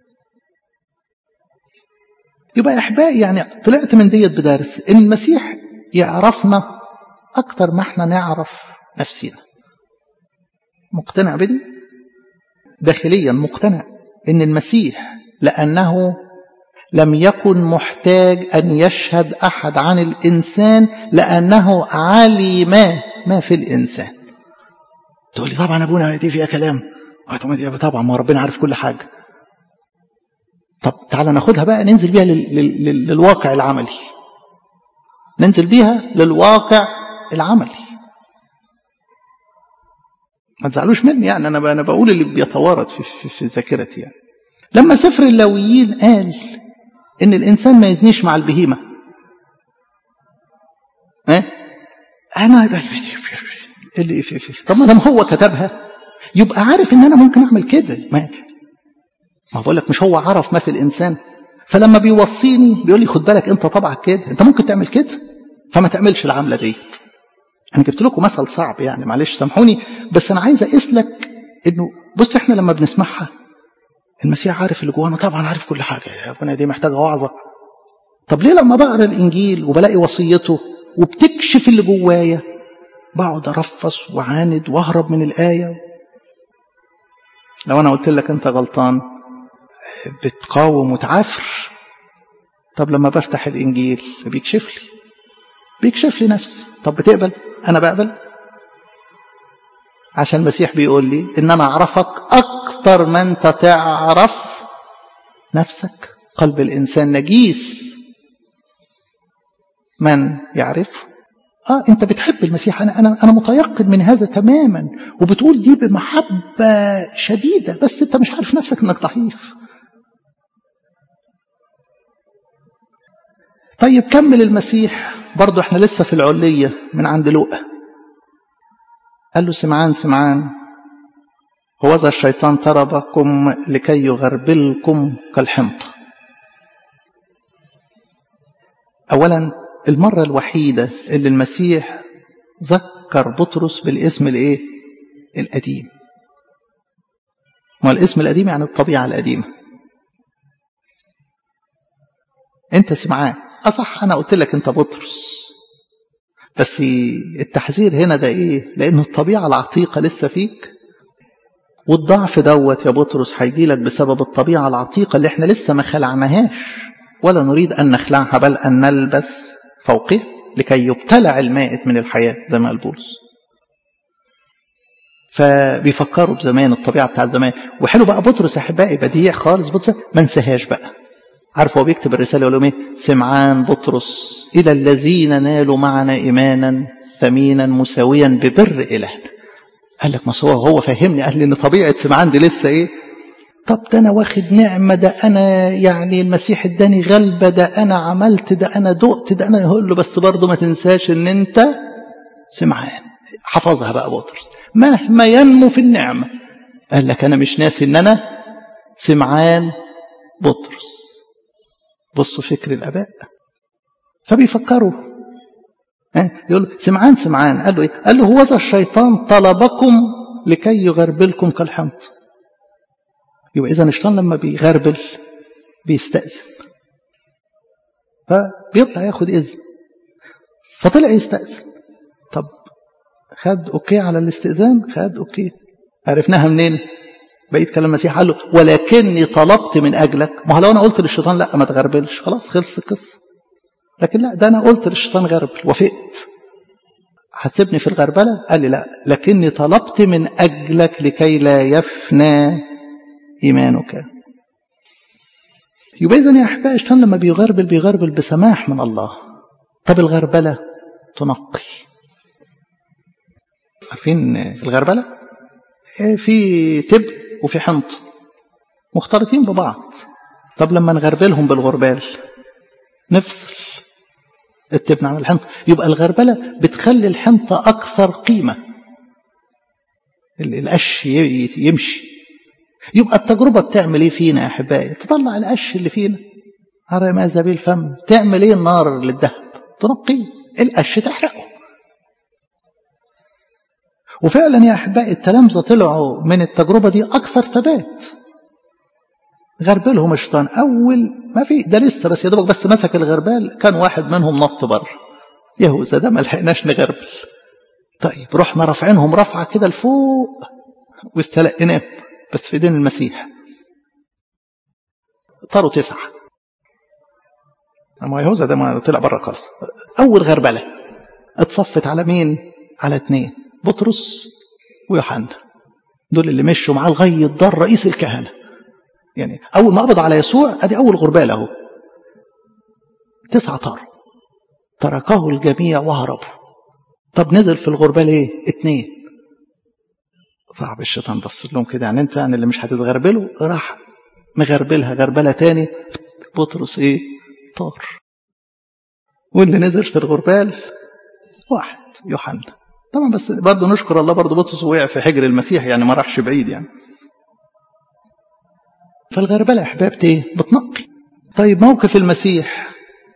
يبقى يا احبائي يعني طلعت من ديت بدرس ان المسيح يعرفنا أكتر ما احنا نعرف نفسنا مقتنع بدي داخليا مقتنع ان المسيح لأنه لم يكن محتاج أن يشهد أحد عن الإنسان لأنه علم ما في الإنسان تقول لي طبعا أبونا دي فيها كلام طبعا ما ربنا عارف كل حاجة طب تعالى ناخدها بقى ننزل بيها لل... لل... للواقع العملي ننزل بيها للواقع العملي ما تزعلوش مني يعني انا انا بقول اللي بيتوارد في في, في ذاكرتي يعني لما سفر اللاويين قال ان الانسان ما يزنيش مع البهيمه ها انا اللي في في طب ما دام هو كتبها يبقى عارف ان انا ممكن اعمل كده ما ما بقول لك مش هو عرف ما في الانسان فلما بيوصيني بيقول لي خد بالك انت طبعك كده انت ممكن تعمل كده فما تعملش العمله ديت انا جبت لكم مثل صعب يعني معلش سامحوني بس انا عايز اقيس لك انه بص احنا لما بنسمعها المسيح عارف اللي جوانا طبعا عارف كل حاجه يا ابونا دي محتاجه وعظه طب ليه لما بقرا الانجيل وبلاقي وصيته وبتكشف اللي جوايا بقعد ارفص وعاند واهرب من الايه لو انا قلت لك انت غلطان بتقاوم وتعافر طب لما بفتح الانجيل بيكشف لي بيكشف لي نفسي طب بتقبل انا بقبل عشان المسيح بيقول لي ان انا اعرفك اكتر ما انت تعرف نفسك قلب الانسان نجيس من يعرفه اه انت بتحب المسيح انا انا انا متيقن من هذا تماما وبتقول دي بمحبه شديده بس انت مش عارف نفسك انك ضعيف طيب كمل المسيح برضه احنا لسه في العليه من عند لوقا قال له سمعان سمعان هوذا الشيطان طربكم لكي يغربلكم كالحنطه اولا المرة الوحيدة اللي المسيح ذكر بطرس بالاسم الايه القديم ما الاسم القديم يعني الطبيعة القديمة انت سمعان اصح انا قلت لك انت بطرس بس التحذير هنا ده ايه لانه الطبيعة العتيقة لسه فيك والضعف دوت يا بطرس هيجي لك بسبب الطبيعة العتيقة اللي احنا لسه ما خلعناهاش ولا نريد ان نخلعها بل ان نلبس فوقه لكي يبتلع المائت من الحياة زي ما قال بولس فبيفكروا بزمان الطبيعة بتاعت زمان وحلو بقى بطرس أحبائي بديع خالص بطرس ما انساهاش بقى عارف هو بيكتب الرسالة يقول لهم ايه سمعان بطرس إلى الذين نالوا معنا إيمانا ثمينا مساويا ببر إلهنا قال لك ما هو هو فهمني قال لي ان طبيعة سمعان دي لسه ايه طب ده انا واخد نعمة ده انا يعني المسيح اداني غلبة ده انا عملت ده انا دقت ده انا يقول له بس برضه ما تنساش ان انت سمعان حفظها بقى بطرس مهما ينمو في النعمة قال لك انا مش ناسي ان انا سمعان بطرس بصوا فكر الاباء فبيفكروا يقول سمعان سمعان قال له ايه قال له هو ذا الشيطان طلبكم لكي يغربلكم كالحنط يبقى إذا الشيطان لما بيغربل بيستأذن فبيطلع ياخد إذن فطلع يستأذن طب خد أوكي على الاستئذان خد أوكي عرفناها منين بقيت كلام المسيح قال له ولكني طلبت من أجلك ما لو أنا قلت للشيطان لا ما تغربلش خلاص خلص القصة لكن لا ده أنا قلت للشيطان غربل وافقت هتسيبني في الغربلة قال لي لا لكني طلبت من أجلك لكي لا يفنى إيمانك يبقى إذن يا أحبائي الشيطان لما بيغربل بيغربل بسماح من الله طب الغربلة تنقي عارفين الغربلة في تب وفي حنط مختلطين ببعض طب لما نغربلهم بالغربال نفصل التبن عن الحنطة يبقى الغربلة بتخلي الحنطة أكثر قيمة القش يمشي يبقى التجربة بتعمل ايه فينا يا احبائي تطلع القش اللي فينا أرى ما زبيل فم تعمل ايه النار للذهب تنقيه القش تحرقه وفعلا يا احبائي التلامذة طلعوا من التجربة دي أكثر ثبات غربلهم الشيطان أول ما في ده لسه بس يا دوبك بس مسك الغربال كان واحد منهم نط بره يهوذا ده ما لحقناش نغربل طيب رحنا رافعينهم رفعة كده لفوق واستلقيناهم بس في ايدين المسيح طاروا تسعة أما يهوذا ده ما طلع بره خالص أول غربلة اتصفت على مين؟ على اثنين بطرس ويوحنا دول اللي مشوا معاه لغاية دار رئيس الكهنة يعني أول ما قبض على يسوع أدي أول غربال أهو تسعة طار تركه الجميع وهربوا طب نزل في الغربال ايه اتنين صعب الشيطان بص لهم كده يعني انتوا يعني اللي مش هتتغربلوا راح مغربلها غربله تاني بطرس ايه طار واللي نزل في الغربال واحد يوحنا طبعا بس برضه نشكر الله برضه بطرس وقع في حجر المسيح يعني ما راحش بعيد يعني فالغربله يا احباب ايه بتنقي طيب موقف المسيح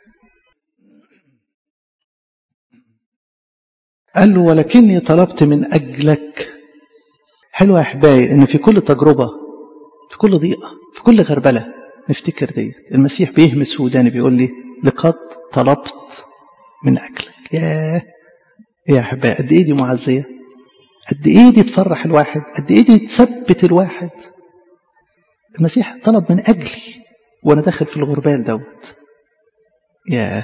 قال له ولكني طلبت من أجلك حلوة يا أحبائي إن في كل تجربة في كل ضيقة في كل غربلة نفتكر دي المسيح بيهمس في وداني بيقول لي لقد طلبت من أجلك ياه يا أحبائي قد إيه دي معزية قد إيه دي تفرح الواحد قد إيه دي تثبت الواحد المسيح طلب من أجلي وأنا داخل في الغربال دوت ياه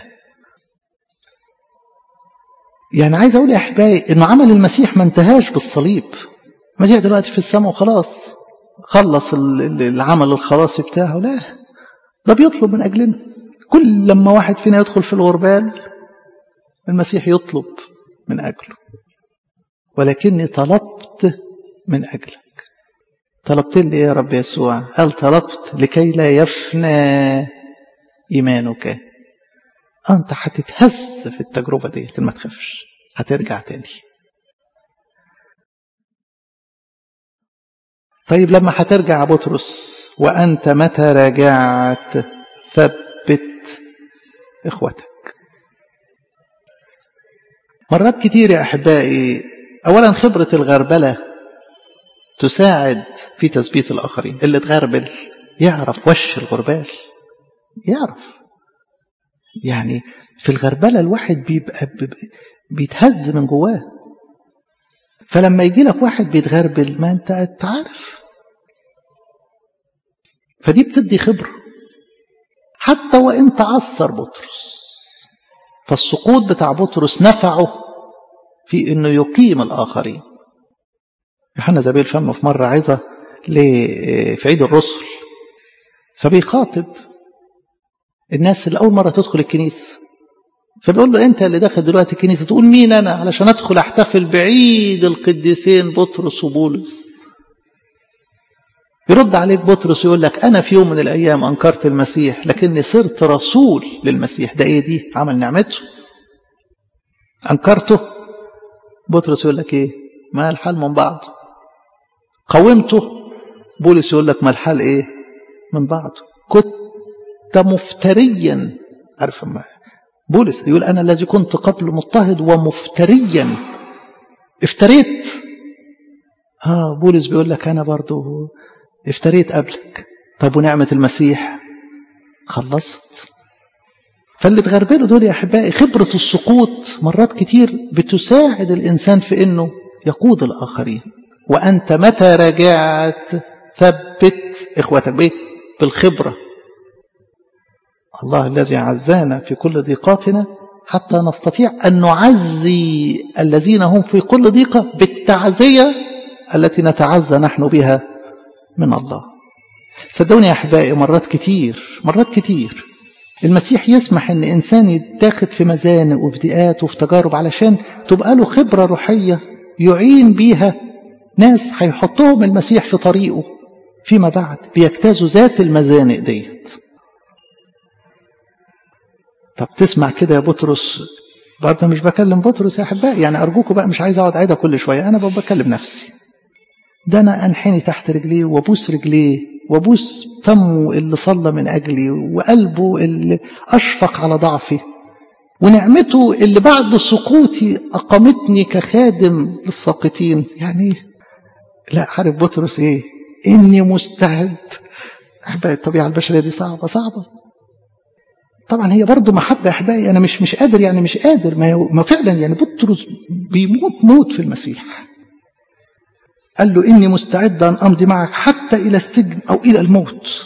يعني عايز اقول يا احبائي انه عمل المسيح ما انتهاش بالصليب المسيح دلوقتي في السماء وخلاص خلص العمل الخلاصي بتاعه لا ده بيطلب من اجلنا كل لما واحد فينا يدخل في الغربال المسيح يطلب من اجله ولكني طلبت من اجلك طلبت لي يا رب يسوع قال طلبت لكي لا يفنى ايمانك انت هتتهز في التجربه دي ما تخافش هترجع تاني طيب لما هترجع يا بطرس وانت متى رجعت ثبت اخوتك مرات كتير يا احبائي اولا خبره الغربله تساعد في تثبيت الاخرين اللي اتغربل يعرف وش الغربال يعرف يعني في الغربله الواحد بيبقى بيتهز من جواه فلما يجي لك واحد بيتغربل ما انت انت عارف فدي بتدي خبره حتى وان تعثر بطرس فالسقوط بتاع بطرس نفعه في انه يقيم الاخرين يوحنا زبيل فم في مره عظه في عيد الرسل فبيخاطب الناس اللي أول مرة تدخل الكنيسة فبيقول له أنت اللي داخل دلوقتي الكنيسة تقول مين أنا علشان أدخل أحتفل بعيد القديسين بطرس وبولس يرد عليك بطرس ويقول لك أنا في يوم من الأيام أنكرت المسيح لكني صرت رسول للمسيح ده إيه دي عمل نعمته أنكرته بطرس يقول لك إيه ما الحال من بعض قومته بولس يقول لك ما الحال إيه من بعض كنت مفتريا عارف ما بولس يقول أنا الذي كنت قبل مضطهد ومفتريا افتريت ها بولس بيقول لك أنا برضو افتريت قبلك طب ونعمة المسيح خلصت فاللي تغربله دول يا أحبائي خبرة السقوط مرات كتير بتساعد الإنسان في أنه يقود الآخرين وأنت متى رجعت ثبت إخوتك بإيه؟ بالخبرة الله الذي عزانا في كل ضيقاتنا حتى نستطيع أن نعزي الذين هم في كل ضيقة بالتعزية التي نتعزى نحن بها من الله صدقوني يا أحبائي مرات كتير مرات كتير المسيح يسمح أن إنسان يتاخد في مزانق وفي ضيقات وفي تجارب علشان تبقى له خبرة روحية يعين بيها ناس هيحطهم المسيح في طريقه فيما بعد بيجتازوا ذات المزانق ديت طب تسمع كده يا بطرس برضه مش بكلم بطرس يا احبائي يعني ارجوكم بقى مش عايز اقعد عيدها كل شويه انا بكلم نفسي ده انا انحني تحت رجليه وابوس رجليه وابوس فمه اللي صلى من اجلي وقلبه اللي اشفق على ضعفي ونعمته اللي بعد سقوطي اقامتني كخادم للساقطين يعني لا عارف بطرس ايه اني مستعد احبائي الطبيعه البشريه دي صعبه صعبه طبعا هي برضه محبة أحبائي أنا مش مش قادر يعني مش قادر ما, ما فعلا يعني بطرس بيموت موت في المسيح قال له إني مستعد أن أمضي معك حتى إلى السجن أو إلى الموت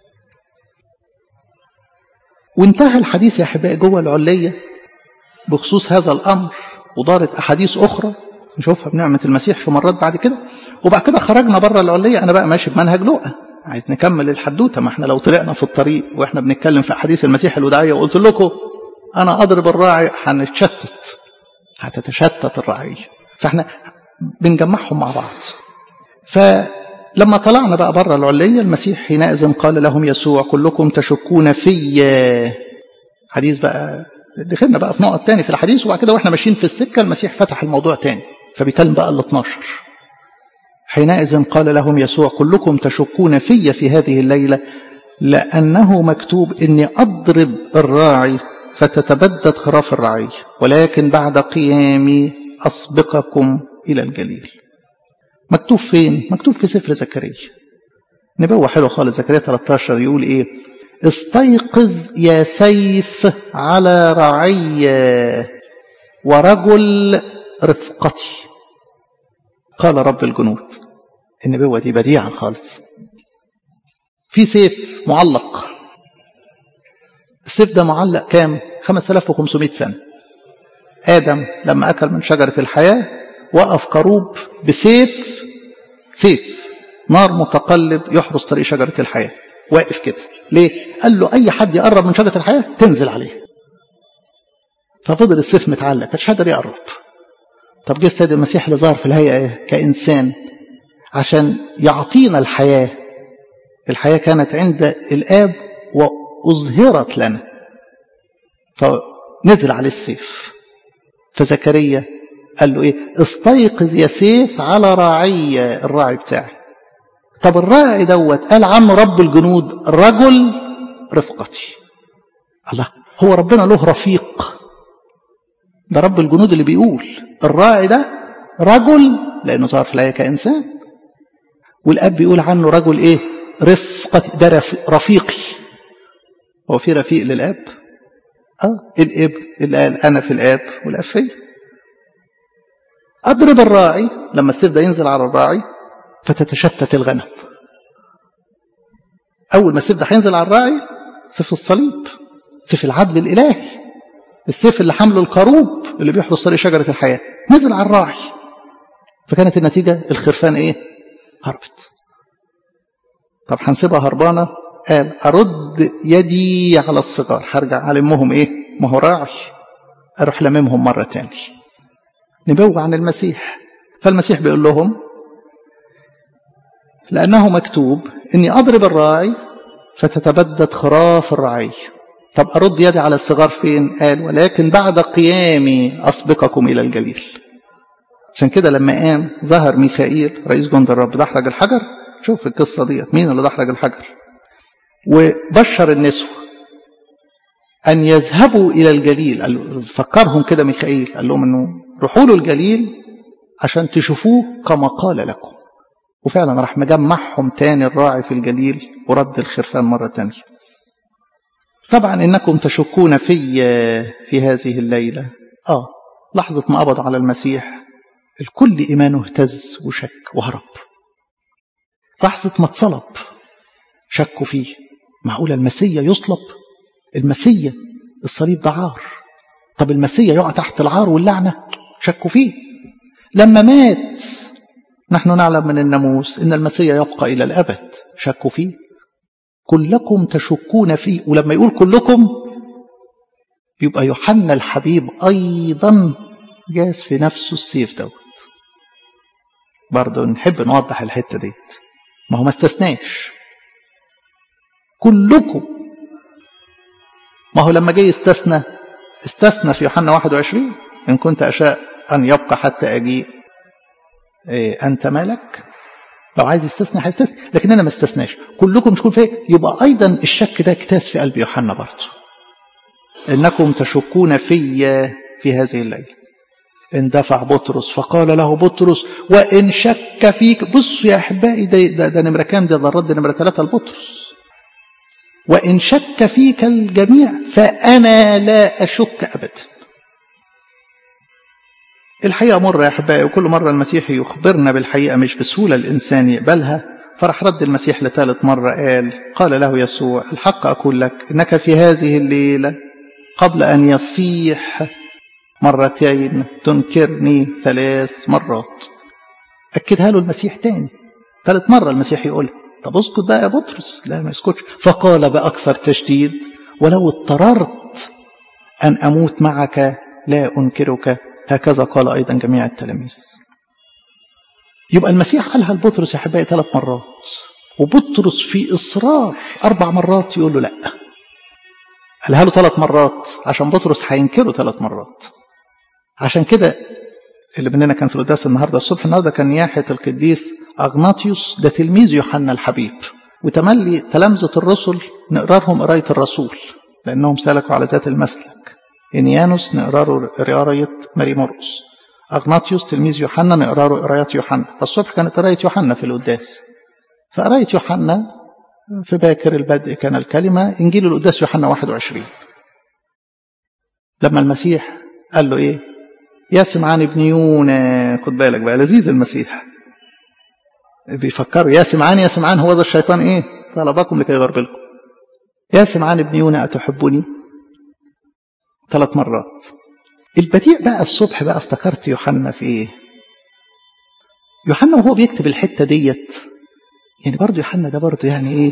وانتهى الحديث يا أحبائي جوه العلية بخصوص هذا الأمر ودارت أحاديث أخرى نشوفها بنعمة المسيح في مرات بعد كده وبعد كده خرجنا بره العلية أنا بقى ماشي بمنهج لقى عايز نكمل الحدوتة ما احنا لو طلعنا في الطريق واحنا بنتكلم في أحاديث المسيح الوداعية وقلت لكم أنا أضرب الراعي هنتشتت هتتشتت الرعية فاحنا بنجمعهم مع بعض فلما طلعنا بقى بره العلية المسيح حينئذ قال لهم يسوع كلكم تشكون في حديث بقى دخلنا بقى في نقط تاني في الحديث وبعد كده واحنا ماشيين في السكة المسيح فتح الموضوع تاني فبيكلم بقى ال 12 حينئذ قال لهم يسوع كلكم تشكون في في هذه الليلة لأنه مكتوب إني أضرب الراعي فتتبدد خراف الرعي ولكن بعد قيامي أسبقكم إلى الجليل مكتوب فين؟ مكتوب في سفر زكريا نبوة حلوة خالص زكريا 13 يقول إيه استيقظ يا سيف على رعي ورجل رفقتي قال رب الجنود النبوة دي بديعة خالص في سيف معلق السيف ده معلق كام 5500 سنة آدم لما أكل من شجرة الحياة وقف كروب بسيف سيف نار متقلب يحرس طريق شجرة الحياة واقف كده ليه قال له أي حد يقرب من شجرة الحياة تنزل عليه ففضل السيف متعلق كانش قادر يقرب طب جه السيد المسيح اللي ظهر في الهيئة كإنسان عشان يعطينا الحياة الحياة كانت عند الآب وأظهرت لنا فنزل عليه السيف فزكريا قال له ايه استيقظ يا سيف على راعي الراعي بتاعي طب الراعي دوت قال عنه رب الجنود رجل رفقتي الله هو ربنا له رفيق ده رب الجنود اللي بيقول الراعي ده رجل لانه ظهر في الايه كانسان والاب بيقول عنه رجل ايه رفقتي ده رفيقي هو في رفيق للاب اه الابن اللي قال انا في الاب والاب فيا اضرب الراعي لما السيف ده ينزل على الراعي فتتشتت الغنم اول ما السيف ده هينزل على الراعي سيف الصليب سيف العدل الالهي السيف اللي حمله الكروب اللي بيحرس طريق شجره الحياه نزل على الراعي فكانت النتيجه الخرفان ايه هربت طب هنسيبها هربانه قال أرد يدي على الصغار هرجع ألمهم إيه ما هو راعي أروح لممهم مرة تاني نبوة عن المسيح فالمسيح بيقول لهم لأنه مكتوب إني أضرب الراعي فتتبدد خراف الرعي طب أرد يدي على الصغار فين قال ولكن بعد قيامي أسبقكم إلى الجليل عشان كده لما قام ظهر ميخائيل رئيس جند الرب دحرج الحجر شوف القصة ديت مين اللي دحرج الحجر وبشر النسوة أن يذهبوا إلى الجليل قال فكرهم كده ميخائيل قال لهم أنه روحوا له الجليل عشان تشوفوه كما قال لكم وفعلا راح مجمعهم تاني الراعي في الجليل ورد الخرفان مرة تانية طبعا إنكم تشكون في في هذه الليلة آه لحظة ما قبض على المسيح الكل إيمانه اهتز وشك وهرب لحظة ما اتصلب شكوا فيه معقول المسيا يصلب المسيا الصليب ده عار طب المسيا يقع تحت العار واللعنة شكوا فيه لما مات نحن نعلم من الناموس ان المسيا يبقى الى الابد شكوا فيه كلكم تشكون فيه ولما يقول كلكم يبقى يوحنا الحبيب ايضا جاز في نفسه السيف دوت برضه نحب نوضح الحته ديت ما هو ما استثناش كلكم ما هو لما جه يستثنى استثنى في يوحنا 21 إن كنت أشاء أن يبقى حتى أجيء إيه أنت مالك لو عايز يستثنى هيستثنى لكن أنا ما استثناش كلكم تكون فيه يبقى أيضا الشك ده اكتاس في قلب يوحنا برضه إنكم تشكون في في هذه الليلة اندفع بطرس فقال له بطرس وإن شك فيك بصوا يا أحبائي ده, ده, ده نمرة كام ده, ده الرد نمرة ثلاثة لبطرس وإن شك فيك الجميع فأنا لا أشك أبدا الحقيقة مرة يا أحبائي وكل مرة المسيح يخبرنا بالحقيقة مش بسهولة الإنسان يقبلها فرح رد المسيح لثالث مرة قال قال له يسوع الحق أقول لك إنك في هذه الليلة قبل أن يصيح مرتين تنكرني ثلاث مرات أكدها له المسيح تاني ثالث مرة المسيح يقول طب اسكت بقى يا بطرس لا ما يسكتش فقال بأكثر تشديد ولو اضطررت أن أموت معك لا أنكرك هكذا قال أيضا جميع التلاميذ يبقى المسيح قالها لبطرس يا حبايبي ثلاث مرات وبطرس في إصرار أربع مرات يقول له لا قالها له ثلاث مرات عشان بطرس هينكره ثلاث مرات عشان كده اللي مننا كان في القداس النهارده الصبح النهارده كان نياحة القديس أغناطيوس ده تلميذ يوحنا الحبيب وتملي تلامذة الرسل نقرا لهم قراية الرسول لأنهم سلكوا على ذات المسلك إنيانوس نقرا له قراية ماري مرقس أغناطيوس تلميذ يوحنا نقرا له قراية يوحنا فالصبح كانت قراية يوحنا في القداس فقراية يوحنا في باكر البدء كان الكلمة إنجيل القداس يوحنا 21 لما المسيح قال له إيه يا سمعان ابن يونا خد بالك بقى لذيذ المسيح بيفكروا يا سمعان يا سمعان هو ذا الشيطان ايه طلبكم لكي يغربلكم يا سمعان ابن يونا أتحبني ثلاث مرات البديع بقى الصبح بقى افتكرت يوحنا في ايه يوحنا وهو بيكتب الحتة ديت يعني برضه يوحنا ده برضه يعني ايه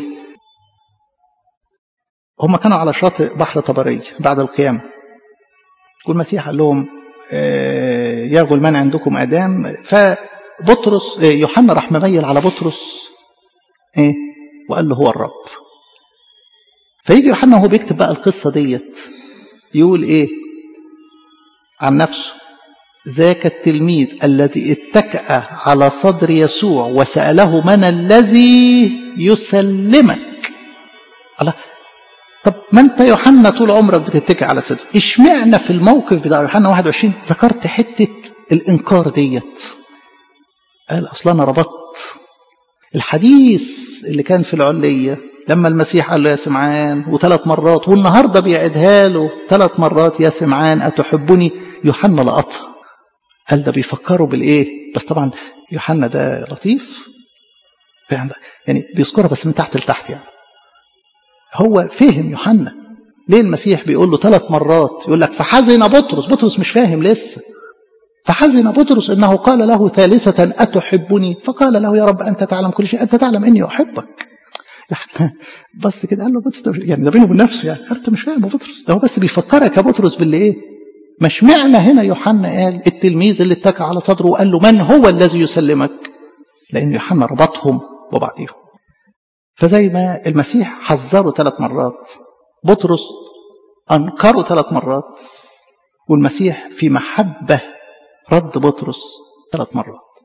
هم كانوا على شاطئ بحر طبرية بعد القيامة والمسيح قال لهم يا غلمان عندكم أدام فبطرس يوحنا راح مميل على بطرس ايه وقال له هو الرب فيجي يوحنا وهو بيكتب بقى القصة ديت يقول ايه عن نفسه ذاك التلميذ الذي اتكأ على صدر يسوع وسأله من الذي يسلمك الله طب ما انت يوحنا طول عمرك بتتكئ على صدر اشمعنى في الموقف بتاع يوحنا 21 ذكرت حتة الانكار ديت قال اصلا انا ربطت الحديث اللي كان في العلية لما المسيح قال له يا سمعان وثلاث مرات والنهاردة بيعدها له ثلاث مرات يا سمعان أتحبني يوحنا لقطها قال ده بيفكروا بالإيه بس طبعا يوحنا ده لطيف يعني بيذكرها بس من تحت لتحت يعني هو فهم يوحنا ليه المسيح بيقول له ثلاث مرات يقول لك فحزن بطرس بطرس مش فاهم لسه فحزن بطرس انه قال له ثالثة أتحبني فقال له يا رب أنت تعلم كل شيء أنت تعلم إني أحبك بس كده قال له بطرس يعني ده بينه وبين نفسه يعني انت مش فاهم بطرس ده هو بس بيفكرك يا بطرس باللي ايه مش معنى هنا يوحنا قال التلميذ اللي اتكى على صدره وقال له من هو الذي يسلمك لان يوحنا ربطهم ببعضهم فزي ما المسيح حذره ثلاث مرات بطرس انكره ثلاث مرات والمسيح في محبه رد بطرس ثلاث مرات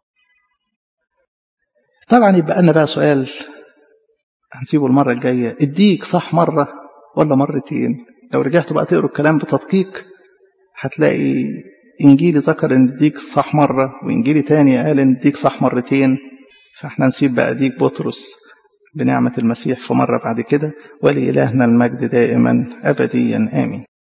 طبعا يبقى لنا بقى سؤال هنسيبه المرة الجاية اديك صح مرة ولا مرتين لو رجعتوا بقى تقروا الكلام بتدقيق هتلاقي إنجيلي ذكر إن اديك صح مرة وإنجيلي تاني قال إن اديك صح مرتين فاحنا نسيب بقى ديك بطرس بنعمة المسيح في مرة بعد كده ولإلهنا المجد دائما أبديا آمين